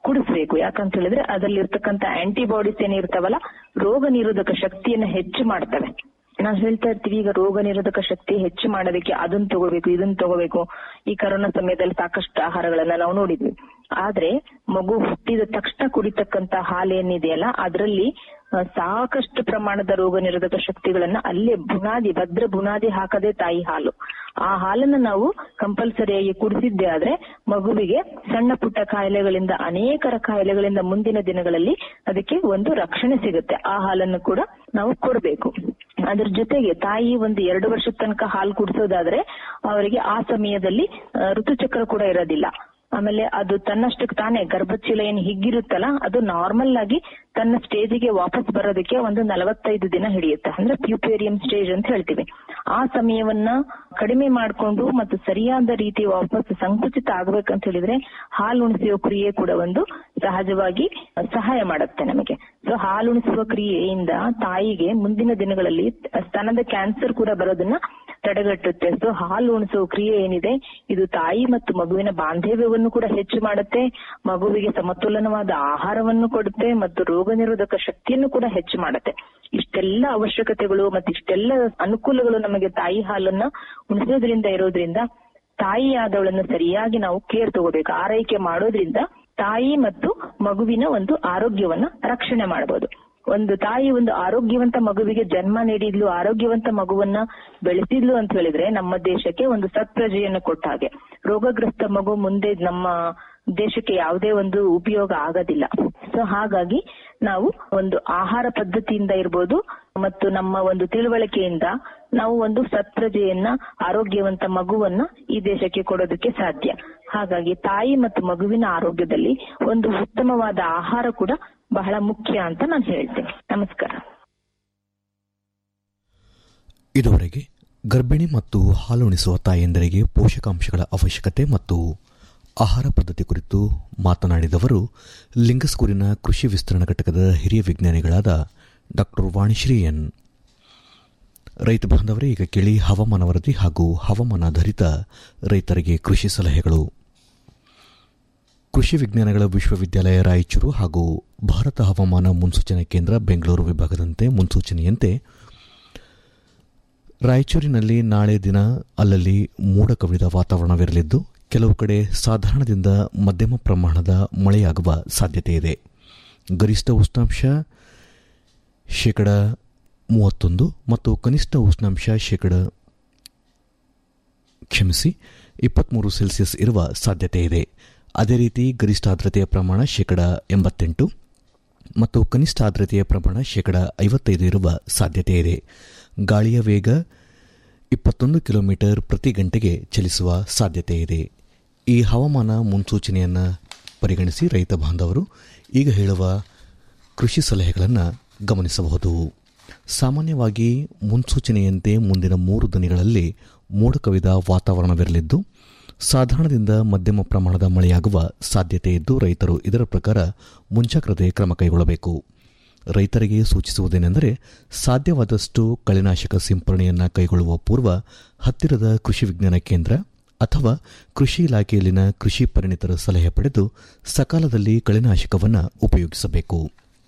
ಕುಡಿಸ್ಬೇಕು ಯಾಕಂತ ಹೇಳಿದ್ರೆ ಅದರಲ್ಲಿ ಇರ್ತಕ್ಕಂತ ಆಂಟಿಬಾಡೀಸ್ ಏನಿರ್ತಾವಲ್ಲ ರೋಗ ನಿರೋಧಕ ಶಕ್ತಿಯನ್ನ ಹೆಚ್ಚು ಮಾಡ್ತವೆ ನಾವು ಹೇಳ್ತಾ ಇರ್ತೀವಿ ಈಗ ರೋಗ ನಿರೋಧಕ ಶಕ್ತಿ ಹೆಚ್ಚು ಮಾಡೋದಕ್ಕೆ ಅದನ್ನ ತಗೋಬೇಕು ಇದನ್ನ ತಗೋಬೇಕು ಈ ಕರೋನಾ ಸಮಯದಲ್ಲಿ ಸಾಕಷ್ಟು ಆಹಾರಗಳನ್ನ ನಾವು ನೋಡಿದ್ವಿ ಆದ್ರೆ ಮಗು ಹುಟ್ಟಿದ ತಕ್ಷಣ ಕುಡಿತಕ್ಕಂತ ಹಾಲು ಏನಿದೆಯಲ್ಲ ಅದರಲ್ಲಿ ಆ, ಸಾಕಷ್ಟು ಪ್ರಮಾಣದ ರೋಗ ನಿರೋಧಕ ಶಕ್ತಿಗಳನ್ನ ಅಲ್ಲೇ ಬುನಾದಿ ಭದ್ರ ಬುನಾದಿ ಹಾಕದೆ ತಾಯಿ ಹಾಲು ಆ ಹಾಲನ್ನ ನಾವು ಕಂಪಲ್ಸರಿಯಾಗಿ ಕುಡಿಸಿದ್ದೆ ಆದ್ರೆ ಮಗುವಿಗೆ ಸಣ್ಣ ಪುಟ್ಟ ಕಾಯಿಲೆಗಳಿಂದ ಅನೇಕರ ಕಾಯಿಲೆಗಳಿಂದ ಮುಂದಿನ ದಿನಗಳಲ್ಲಿ ಅದಕ್ಕೆ ಒಂದು ರಕ್ಷಣೆ ಸಿಗುತ್ತೆ ಆ ಹಾಲನ್ನು ಕೂಡ ನಾವು ಕೊಡಬೇಕು ಅದ್ರ ಜೊತೆಗೆ ತಾಯಿ ಒಂದು ಎರಡು ವರ್ಷದ ತನಕ ಹಾಲು ಕುಡಿಸೋದಾದ್ರೆ ಅವರಿಗೆ ಆ ಸಮಯದಲ್ಲಿ ಆ, ಋತುಚಕ್ರ ಕೂಡ ಇರೋದಿಲ್ಲ ಆಮೇಲೆ ಅದು ತನ್ನಷ್ಟಕ್ಕೆ ತಾನೇ ಗರ್ಭಚೀಲ ಏನ್ ಹಿಗ್ಗಿರುತ್ತಲ್ಲ ಅದು ನಾರ್ಮಲ್ ಆಗಿ ತನ್ನ ಸ್ಟೇಜಿಗೆ ವಾಪಸ್ ಬರೋದಕ್ಕೆ ಒಂದು ನಲವತ್ತೈದು ದಿನ ಹಿಡಿಯುತ್ತೆ ಅಂದ್ರೆ ಪ್ಯೂಪೇರಿಯಂ ಸ್ಟೇಜ್ ಅಂತ ಹೇಳ್ತೀವಿ ಆ ಸಮಯವನ್ನ ಕಡಿಮೆ ಮಾಡ್ಕೊಂಡು ಮತ್ತು ಸರಿಯಾದ ರೀತಿ ವಾಪಸ್ ಸಂಕುಚಿತ ಆಗ್ಬೇಕಂತ ಹೇಳಿದ್ರೆ ಹಾಲು ಉಣಿಸುವ ಕ್ರಿಯೆ ಕೂಡ ಒಂದು ಸಹಜವಾಗಿ ಸಹಾಯ ಮಾಡುತ್ತೆ ನಮಗೆ ಸೊ ಹಾಲು ಉಣಿಸುವ ಕ್ರಿಯೆಯಿಂದ ತಾಯಿಗೆ ಮುಂದಿನ ದಿನಗಳಲ್ಲಿ ಸ್ತನದ ಕ್ಯಾನ್ಸರ್ ಕೂಡ ಬರೋದನ್ನ ತಡೆಗಟ್ಟುತ್ತೆ ಸೊ ಹಾಲು ಉಣಿಸುವ ಕ್ರಿಯೆ ಏನಿದೆ ಇದು ತಾಯಿ ಮತ್ತು ಮಗುವಿನ ಬಾಂಧವ್ಯವನ್ನು ಕೂಡ ಹೆಚ್ಚು ಮಾಡುತ್ತೆ ಮಗುವಿಗೆ ಸಮತೋಲನವಾದ ಆಹಾರವನ್ನು ಕೊಡುತ್ತೆ ಮತ್ತು ರೋಗ ನಿರೋಧಕ ಶಕ್ತಿಯನ್ನು ಕೂಡ ಹೆಚ್ಚು ಮಾಡುತ್ತೆ ಇಷ್ಟೆಲ್ಲ ಅವಶ್ಯಕತೆಗಳು ಮತ್ತು ಇಷ್ಟೆಲ್ಲ ಅನುಕೂಲಗಳು ನಮಗೆ ತಾಯಿ ಹಾಲನ್ನ ಉಣಿಸೋದ್ರಿಂದ ಇರೋದ್ರಿಂದ ತಾಯಿ ಆದವಳನ್ನು ಸರಿಯಾಗಿ ನಾವು ಕೇರ್ ತಗೋಬೇಕು ಆರೈಕೆ ಮಾಡೋದ್ರಿಂದ ತಾಯಿ ಮತ್ತು ಮಗುವಿನ ಒಂದು ಆರೋಗ್ಯವನ್ನ ರಕ್ಷಣೆ ಮಾಡಬಹುದು ಒಂದು ತಾಯಿ ಒಂದು ಆರೋಗ್ಯವಂತ ಮಗುವಿಗೆ ಜನ್ಮ ನೀಡಿದ್ಲು ಆರೋಗ್ಯವಂತ ಮಗುವನ್ನ ಬೆಳೆಸಿದ್ಲು ಅಂತ ಹೇಳಿದ್ರೆ ನಮ್ಮ ದೇಶಕ್ಕೆ ಒಂದು ಸತ್ಪ್ರಜೆಯನ್ನು ಕೊಟ್ಟ ಹಾಗೆ ರೋಗಗ್ರಸ್ತ ಮಗು ಮುಂದೆ ನಮ್ಮ ದೇಶಕ್ಕೆ ಯಾವುದೇ ಒಂದು ಉಪಯೋಗ ಆಗೋದಿಲ್ಲ ಸೊ ಹಾಗಾಗಿ ನಾವು ಒಂದು ಆಹಾರ ಪದ್ಧತಿಯಿಂದ ಇರ್ಬೋದು ಮತ್ತು ನಮ್ಮ ಒಂದು ತಿಳುವಳಿಕೆಯಿಂದ ನಾವು ಒಂದು ಸತ್ಪ್ರಜೆಯನ್ನ ಆರೋಗ್ಯವಂತ ಮಗುವನ್ನ ಈ ದೇಶಕ್ಕೆ ಕೊಡೋದಕ್ಕೆ ಸಾಧ್ಯ ಹಾಗಾಗಿ ತಾಯಿ ಮತ್ತು ಮಗುವಿನ ಆರೋಗ್ಯದಲ್ಲಿ ಒಂದು ಉತ್ತಮವಾದ ಆಹಾರ ಕೂಡ ಬಹಳ ಮುಖ್ಯ ಅಂತ ನಾನು ಹೇಳ್ತೇನೆ ನಮಸ್ಕಾರ ಇದುವರೆಗೆ ಗರ್ಭಿಣಿ ಮತ್ತು ಹಾಲುಣಿಸುವ ತಾಯಂದರಿಗೆ ಪೋಷಕಾಂಶಗಳ ಅವಶ್ಯಕತೆ ಮತ್ತು ಆಹಾರ ಪದ್ಧತಿ ಕುರಿತು ಮಾತನಾಡಿದವರು ಲಿಂಗಸ್ಕೂರಿನ ಕೃಷಿ ವಿಸ್ತರಣಾ ಘಟಕದ ಹಿರಿಯ ವಿಜ್ಞಾನಿಗಳಾದ ಡಾಕ್ಟರ್ ವಾಣಿಶ್ರೀ ಎನ್ ರೈತ ಬಾಂಧವರೇ ಈಗ ಕೇಳಿ ಹವಾಮಾನ ವರದಿ ಹಾಗೂ ಹವಾಮಾನಾಧಾರಿತ ರೈತರಿಗೆ ಕೃಷಿ ಸಲಹೆಗಳು ಕೃಷಿ ವಿಜ್ಞಾನಗಳ ವಿಶ್ವವಿದ್ಯಾಲಯ ರಾಯಚೂರು ಹಾಗೂ ಭಾರತ ಹವಾಮಾನ ಮುನ್ಸೂಚನಾ ಕೇಂದ್ರ ಬೆಂಗಳೂರು ವಿಭಾಗದಂತೆ ಮುನ್ಸೂಚನೆಯಂತೆ ರಾಯಚೂರಿನಲ್ಲಿ ನಾಳೆ ದಿನ ಅಲ್ಲಲ್ಲಿ ಮೋಡ ಕವಿದ ವಾತಾವರಣವಿರಲಿದ್ದು ಕೆಲವು ಕಡೆ ಸಾಧಾರಣದಿಂದ ಮಧ್ಯಮ ಪ್ರಮಾಣದ ಮಳೆಯಾಗುವ ಸಾಧ್ಯತೆ ಇದೆ ಗರಿಷ್ಠ ಉಷ್ಣಾಂಶ ಶೇಕಡ ಮೂವತ್ತೊಂದು ಮತ್ತು ಕನಿಷ್ಠ ಉಷ್ಣಾಂಶ ಶೇಕಡ ಕ್ಷಮಿಸಿ ಇಪ್ಪತ್ತ್ಮೂರು ಸೆಲ್ಸಿಯಸ್ ಇರುವ ಸಾಧ್ಯತೆ ಇದೆ ಅದೇ ರೀತಿ ಗರಿಷ್ಠ ಆರ್ದ್ರತೆಯ ಪ್ರಮಾಣ ಶೇಕಡ ಎಂಬತ್ತೆಂಟು ಮತ್ತು ಕನಿಷ್ಠ ಆರ್ದ್ರತೆಯ ಪ್ರಮಾಣ ಶೇಕಡ ಐವತ್ತೈದು ಇರುವ ಸಾಧ್ಯತೆ ಇದೆ ಗಾಳಿಯ ವೇಗ ಇಪ್ಪತ್ತೊಂದು ಕಿಲೋಮೀಟರ್ ಪ್ರತಿ ಗಂಟೆಗೆ ಚಲಿಸುವ ಸಾಧ್ಯತೆ ಇದೆ ಈ ಹವಾಮಾನ ಮುನ್ಸೂಚನೆಯನ್ನು ಪರಿಗಣಿಸಿ ರೈತ ಬಾಂಧವರು ಈಗ ಹೇಳುವ ಕೃಷಿ ಸಲಹೆಗಳನ್ನು ಗಮನಿಸಬಹುದು ಸಾಮಾನ್ಯವಾಗಿ ಮುನ್ಸೂಚನೆಯಂತೆ ಮುಂದಿನ ಮೂರು ದಿನಗಳಲ್ಲಿ ಮೋಡ ಕವಿದ ವಾತಾವರಣವಿರಲಿದ್ದು ಸಾಧಾರಣದಿಂದ ಮಧ್ಯಮ ಪ್ರಮಾಣದ ಮಳೆಯಾಗುವ ಸಾಧ್ಯತೆ ಇದ್ದು ರೈತರು ಇದರ ಪ್ರಕಾರ ಮುಂಜಾಗ್ರತೆ ಕ್ರಮ ಕೈಗೊಳ್ಳಬೇಕು ರೈತರಿಗೆ ಸೂಚಿಸುವುದೇನೆಂದರೆ ಸಾಧ್ಯವಾದಷ್ಟು ಕಳೆನಾಶಕ ಸಿಂಪರಣೆಯನ್ನು ಕೈಗೊಳ್ಳುವ ಪೂರ್ವ ಹತ್ತಿರದ ಕೃಷಿ ವಿಜ್ಞಾನ ಕೇಂದ್ರ ಅಥವಾ ಕೃಷಿ ಇಲಾಖೆಯಲ್ಲಿನ ಕೃಷಿ ಪರಿಣಿತರ ಸಲಹೆ ಪಡೆದು ಸಕಾಲದಲ್ಲಿ ಕಳೆನಾಶಕವನ್ನು ಉಪಯೋಗಿಸಬೇಕು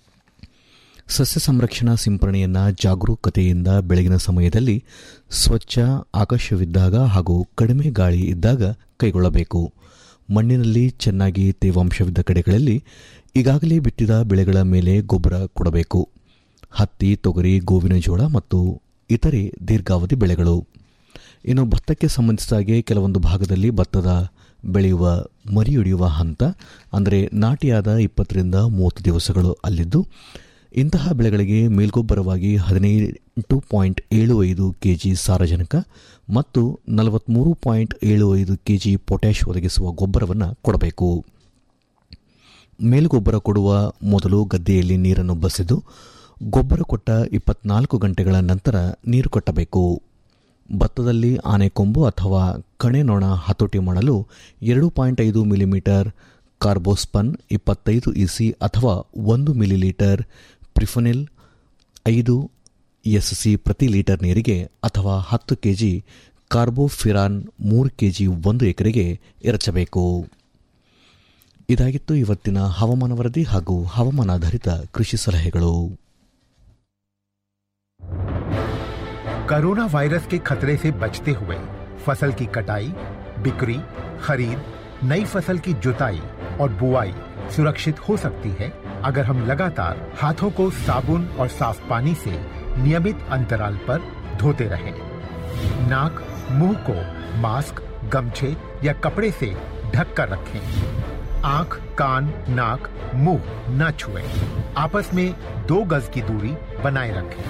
ಸಸ್ಯ ಸಂರಕ್ಷಣಾ ಸಿಂಪರಣೆಯನ್ನ ಜಾಗರೂಕತೆಯಿಂದ ಬೆಳಗಿನ ಸಮಯದಲ್ಲಿ ಸ್ವಚ್ಛ ಆಕಾಶವಿದ್ದಾಗ ಹಾಗೂ ಕಡಿಮೆ ಗಾಳಿ ಇದ್ದಾಗ ಕೈಗೊಳ್ಳಬೇಕು ಮಣ್ಣಿನಲ್ಲಿ ಚೆನ್ನಾಗಿ ತೇವಾಂಶವಿದ್ದ ಕಡೆಗಳಲ್ಲಿ ಈಗಾಗಲೇ ಬಿತ್ತಿದ ಬೆಳೆಗಳ ಮೇಲೆ ಗೊಬ್ಬರ ಕೊಡಬೇಕು ಹತ್ತಿ ತೊಗರಿ ಗೋವಿನ ಜೋಳ ಮತ್ತು ಇತರೆ ದೀರ್ಘಾವಧಿ ಬೆಳೆಗಳು ಇನ್ನು ಭತ್ತಕ್ಕೆ ಸಂಬಂಧಿಸಿದಾಗೆ ಕೆಲವೊಂದು ಭಾಗದಲ್ಲಿ ಭತ್ತದ ಬೆಳೆಯುವ ಮರಿಯೊಡೆಯುವ ಹಂತ ಅಂದರೆ ನಾಟಿಯಾದ ಇಪ್ಪತ್ತರಿಂದ ಮೂವತ್ತು ದಿವಸಗಳು ಅಲ್ಲಿದ್ದು ಇಂತಹ ಬೆಳೆಗಳಿಗೆ ಮೇಲ್ಗೊಬ್ಬರವಾಗಿ ಹದಿನೈದು ಪಾಯಿಂಟ್ ಏಳು ಐದು ಕೆಜಿ ಸಾರಜನಕ ಮತ್ತು ನಲವತ್ಮೂರು ಪಾಯಿಂಟ್ ಏಳು ಐದು ಕೆಜಿ ಪೊಟ್ಯಾಶ್ ಒದಗಿಸುವ ಗೊಬ್ಬರವನ್ನು ಕೊಡಬೇಕು ಮೇಲ್ಗೊಬ್ಬರ ಕೊಡುವ ಮೊದಲು ಗದ್ದೆಯಲ್ಲಿ ನೀರನ್ನು ಬಸಿದು ಗೊಬ್ಬರ ಕೊಟ್ಟ ಇಪ್ಪತ್ನಾಲ್ಕು ಗಂಟೆಗಳ ನಂತರ ನೀರು ಕಟ್ಟಬೇಕು ಭತ್ತದಲ್ಲಿ ಆನೆಕೊಂಬು ಅಥವಾ ಕಣೆನೊಣ ಹತೋಟಿ ಮಾಡಲು ಎರಡು ಪಾಯಿಂಟ್ ಐದು ಮಿಲಿಮೀಟರ್ ಕಾರ್ಬೋಸ್ಪನ್ ಇಪ್ಪತ್ತೈದು ಇಸಿ ಅಥವಾ ಒಂದು ಮಿಲಿಲೀಟರ್ ಪ್ರಿಫೊನಿಲ್ ಐದು ಎಸ್ಸಿ ಪ್ರತಿ ಲೀಟರ್ ನೀರಿಗೆ ಅಥವಾ ಹತ್ತು ಕೆಜಿ ಕಾರ್ಬೋಫಿರಾನ್ ಮೂರು ಕೆಜಿ ಒಂದು ಎಕರೆಗೆ ಎರಚಬೇಕು ಇದಾಗಿತ್ತು ಇವತ್ತಿನ ಹವಾಮಾನ ವರದಿ ಹಾಗೂ ಹವಾಮಾನಾಧಾರಿತ ಕೃಷಿ ಸಲಹೆಗಳು कोरोना वायरस के खतरे से बचते हुए फसल की कटाई बिक्री खरीद नई फसल की जुताई और बुआई सुरक्षित हो सकती है अगर हम लगातार हाथों को साबुन और साफ पानी से नियमित अंतराल पर धोते रहें। नाक मुंह को मास्क गमछे या कपड़े से ढक कर रखें आंख कान नाक मुंह न छुएं। आपस में दो गज की दूरी बनाए रखें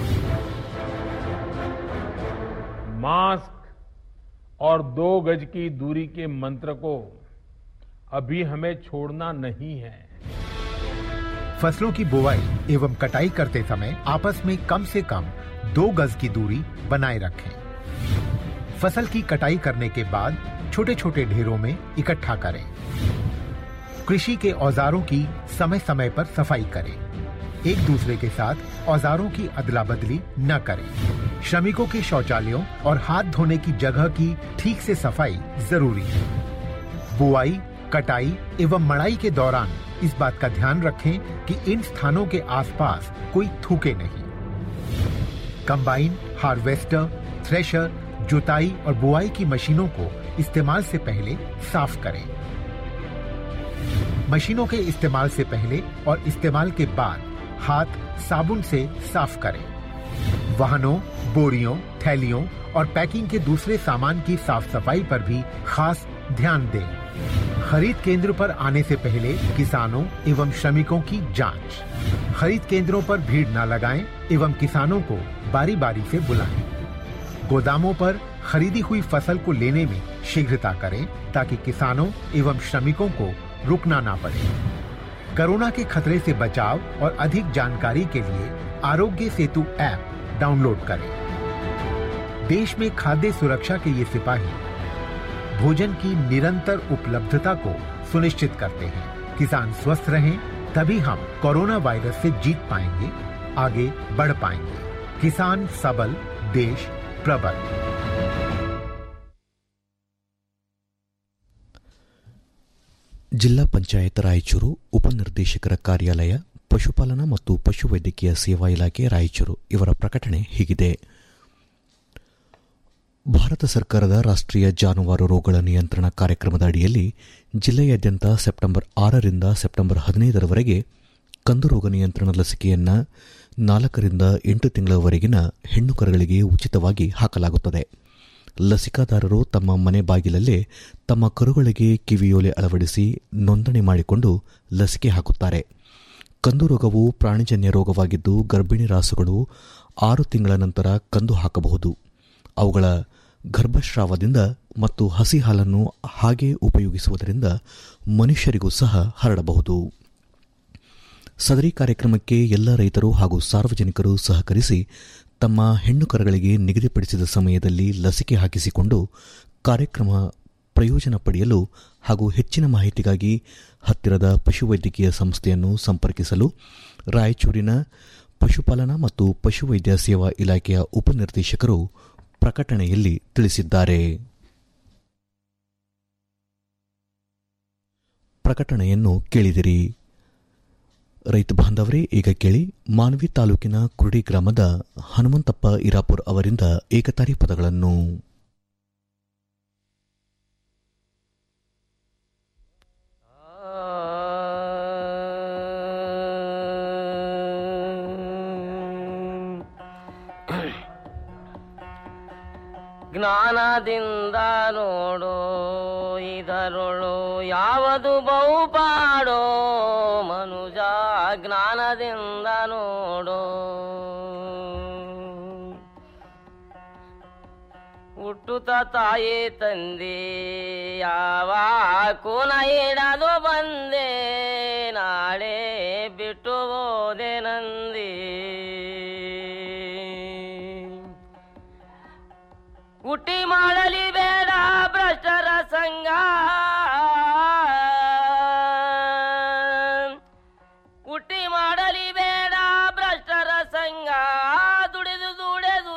मास्क और दो गज की दूरी के मंत्र को अभी हमें छोड़ना नहीं है फसलों की बुवाई एवं कटाई करते समय आपस में कम से कम दो गज की दूरी बनाए रखें फसल की कटाई करने के बाद छोटे छोटे ढेरों में इकट्ठा करें कृषि के औजारों की समय समय पर सफाई करें एक दूसरे के साथ औजारों की अदला बदली न करें श्रमिकों के शौचालयों और हाथ धोने की जगह की ठीक से सफाई जरूरी है बुआई कटाई एवं मड़ाई के दौरान इस बात का ध्यान रखें कि इन स्थानों के आसपास कोई थूके नहीं कंबाइन हार्वेस्टर थ्रेशर जुताई और बुआई की मशीनों को इस्तेमाल से पहले साफ करें मशीनों के इस्तेमाल से पहले और इस्तेमाल के बाद हाथ साबुन से साफ करें वाहनों बोरियों थैलियों और पैकिंग के दूसरे सामान की साफ सफाई पर भी खास ध्यान दें खरीद केंद्र पर आने से पहले किसानों एवं श्रमिकों की जांच खरीद केंद्रों पर भीड़ न लगाएं एवं किसानों को बारी बारी से बुलाएं गोदामों पर खरीदी हुई फसल को लेने में शीघ्रता करें ताकि किसानों एवं श्रमिकों को रुकना ना पड़े कोरोना के खतरे से बचाव और अधिक जानकारी के लिए आरोग्य सेतु ऐप डाउनलोड करें देश में खाद्य सुरक्षा के ये सिपाही भोजन की निरंतर उपलब्धता को सुनिश्चित करते हैं किसान स्वस्थ रहें तभी हम कोरोना वायरस से जीत पाएंगे आगे बढ़ पाएंगे किसान सबल देश प्रबल ಜಿಲ್ಲಾ ಪಂಚಾಯತ್ ರಾಯಚೂರು ಉಪನಿರ್ದೇಶಕರ ಕಾರ್ಯಾಲಯ ಪಶುಪಾಲನಾ ಮತ್ತು ಪಶುವೈದ್ಯಕೀಯ ಸೇವಾ ಇಲಾಖೆ ರಾಯಚೂರು ಇವರ ಪ್ರಕಟಣೆ ಹೀಗಿದೆ ಭಾರತ ಸರ್ಕಾರದ ರಾಷ್ಟ್ರೀಯ ಜಾನುವಾರು ರೋಗಗಳ ನಿಯಂತ್ರಣ ಕಾರ್ಯಕ್ರಮದ ಅಡಿಯಲ್ಲಿ ಜಿಲ್ಲೆಯಾದ್ಯಂತ ಸೆಪ್ಟೆಂಬರ್ ಆರರಿಂದ ಸೆಪ್ಟೆಂಬರ್ ಹದಿನೈದರವರೆಗೆ ಕಂದು ರೋಗ ನಿಯಂತ್ರಣ ಲಸಿಕೆಯನ್ನು ನಾಲ್ಕರಿಂದ ಎಂಟು ತಿಂಗಳವರೆಗಿನ ಹೆಣ್ಣು ಕರುಗಳಿಗೆ ಉಚಿತವಾಗಿ ಹಾಕಲಾಗುತ್ತದೆ ಲಸಿಕಾದಾರರು ತಮ್ಮ ಮನೆ ಬಾಗಿಲಲ್ಲೇ ತಮ್ಮ ಕರುಗಳಿಗೆ ಕಿವಿಯೋಲೆ ಅಳವಡಿಸಿ ನೋಂದಣಿ ಮಾಡಿಕೊಂಡು ಲಸಿಕೆ ಹಾಕುತ್ತಾರೆ ಕಂದು ರೋಗವು ಪ್ರಾಣಿಜನ್ಯ ರೋಗವಾಗಿದ್ದು ಗರ್ಭಿಣಿ ರಾಸುಗಳು ಆರು ತಿಂಗಳ ನಂತರ ಕಂದು ಹಾಕಬಹುದು ಅವುಗಳ ಗರ್ಭಸ್ರಾವದಿಂದ ಮತ್ತು ಹಸಿ ಹಾಲನ್ನು ಹಾಗೆ ಉಪಯೋಗಿಸುವುದರಿಂದ ಮನುಷ್ಯರಿಗೂ ಸಹ ಹರಡಬಹುದು ಸದರಿ ಕಾರ್ಯಕ್ರಮಕ್ಕೆ ಎಲ್ಲ ರೈತರು ಹಾಗೂ ಸಾರ್ವಜನಿಕರು ಸಹಕರಿಸಿ ತಮ್ಮ ಹೆಣ್ಣು ಕರಗಳಿಗೆ ನಿಗದಿಪಡಿಸಿದ ಸಮಯದಲ್ಲಿ ಲಸಿಕೆ ಹಾಕಿಸಿಕೊಂಡು ಕಾರ್ಯಕ್ರಮ ಪ್ರಯೋಜನ ಪಡೆಯಲು ಹಾಗೂ ಹೆಚ್ಚಿನ ಮಾಹಿತಿಗಾಗಿ ಹತ್ತಿರದ ಪಶುವೈದ್ಯಕೀಯ ಸಂಸ್ಥೆಯನ್ನು ಸಂಪರ್ಕಿಸಲು ರಾಯಚೂರಿನ ಪಶುಪಾಲನಾ ಮತ್ತು ಪಶುವೈದ್ಯ ಸೇವಾ ಇಲಾಖೆಯ ಉಪನಿರ್ದೇಶಕರು ಪ್ರಕಟಣೆಯಲ್ಲಿ ತಿಳಿಸಿದ್ದಾರೆ ಪ್ರಕಟಣೆಯನ್ನು ಕೇಳಿದಿರಿ ರೈತ ಬಾಂಧವರೇ ಈಗ ಕೇಳಿ ಮಾನ್ವಿ ತಾಲೂಕಿನ ಕುರುಡಿ ಗ್ರಾಮದ ಹನುಮಂತಪ್ಪ ಇರಾಪುರ್ ಅವರಿಂದ ಏಕತಾರಿ ಪದಗಳನ್ನು ಜ್ಞಾನದಿಂದ ನೋಡು ಇದರುಳು ಯಾವುದು ಬಹುಪಾಡೋ ಮನುಜ ಜ್ಞಾನದಿಂದ ನೋಡು ಹುಟ್ಟುತ್ತ ತಾಯಿ ತಂದೆ ಯಾವ ಕೋನ ಹಿಡದು ಬಂದೆ ನಾಳೆ ಬಿಟ್ಟು ಹೋದೆ ನಂದಿ ಹುಟ್ಟಿ ಮಾಡಲಿ ಬೇಡ ಭ್ರಷ್ಟರ ಸಂಗ ಹುಟ್ಟಿ ಮಾಡಲಿ ಬೇಡ ಭ್ರಷ್ಟರ ಸಂಗ ದುಡಿದು ದುಡೆದು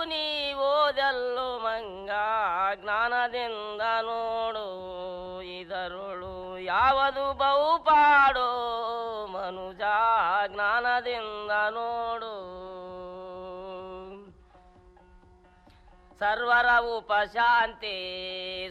ನೀವೋದೆಲ್ಲು ಮಂಗ ಜ್ಞಾನದಿಂದ ನೋಡು ಇದರುಳು ಯಾವುದು ಬಹುಪಾಡೋ ಮನುಜ ಜ್ಞಾನದಿಂದ ನೋಡು ಸರ್ವರ ಉಪಶಾಂತಿ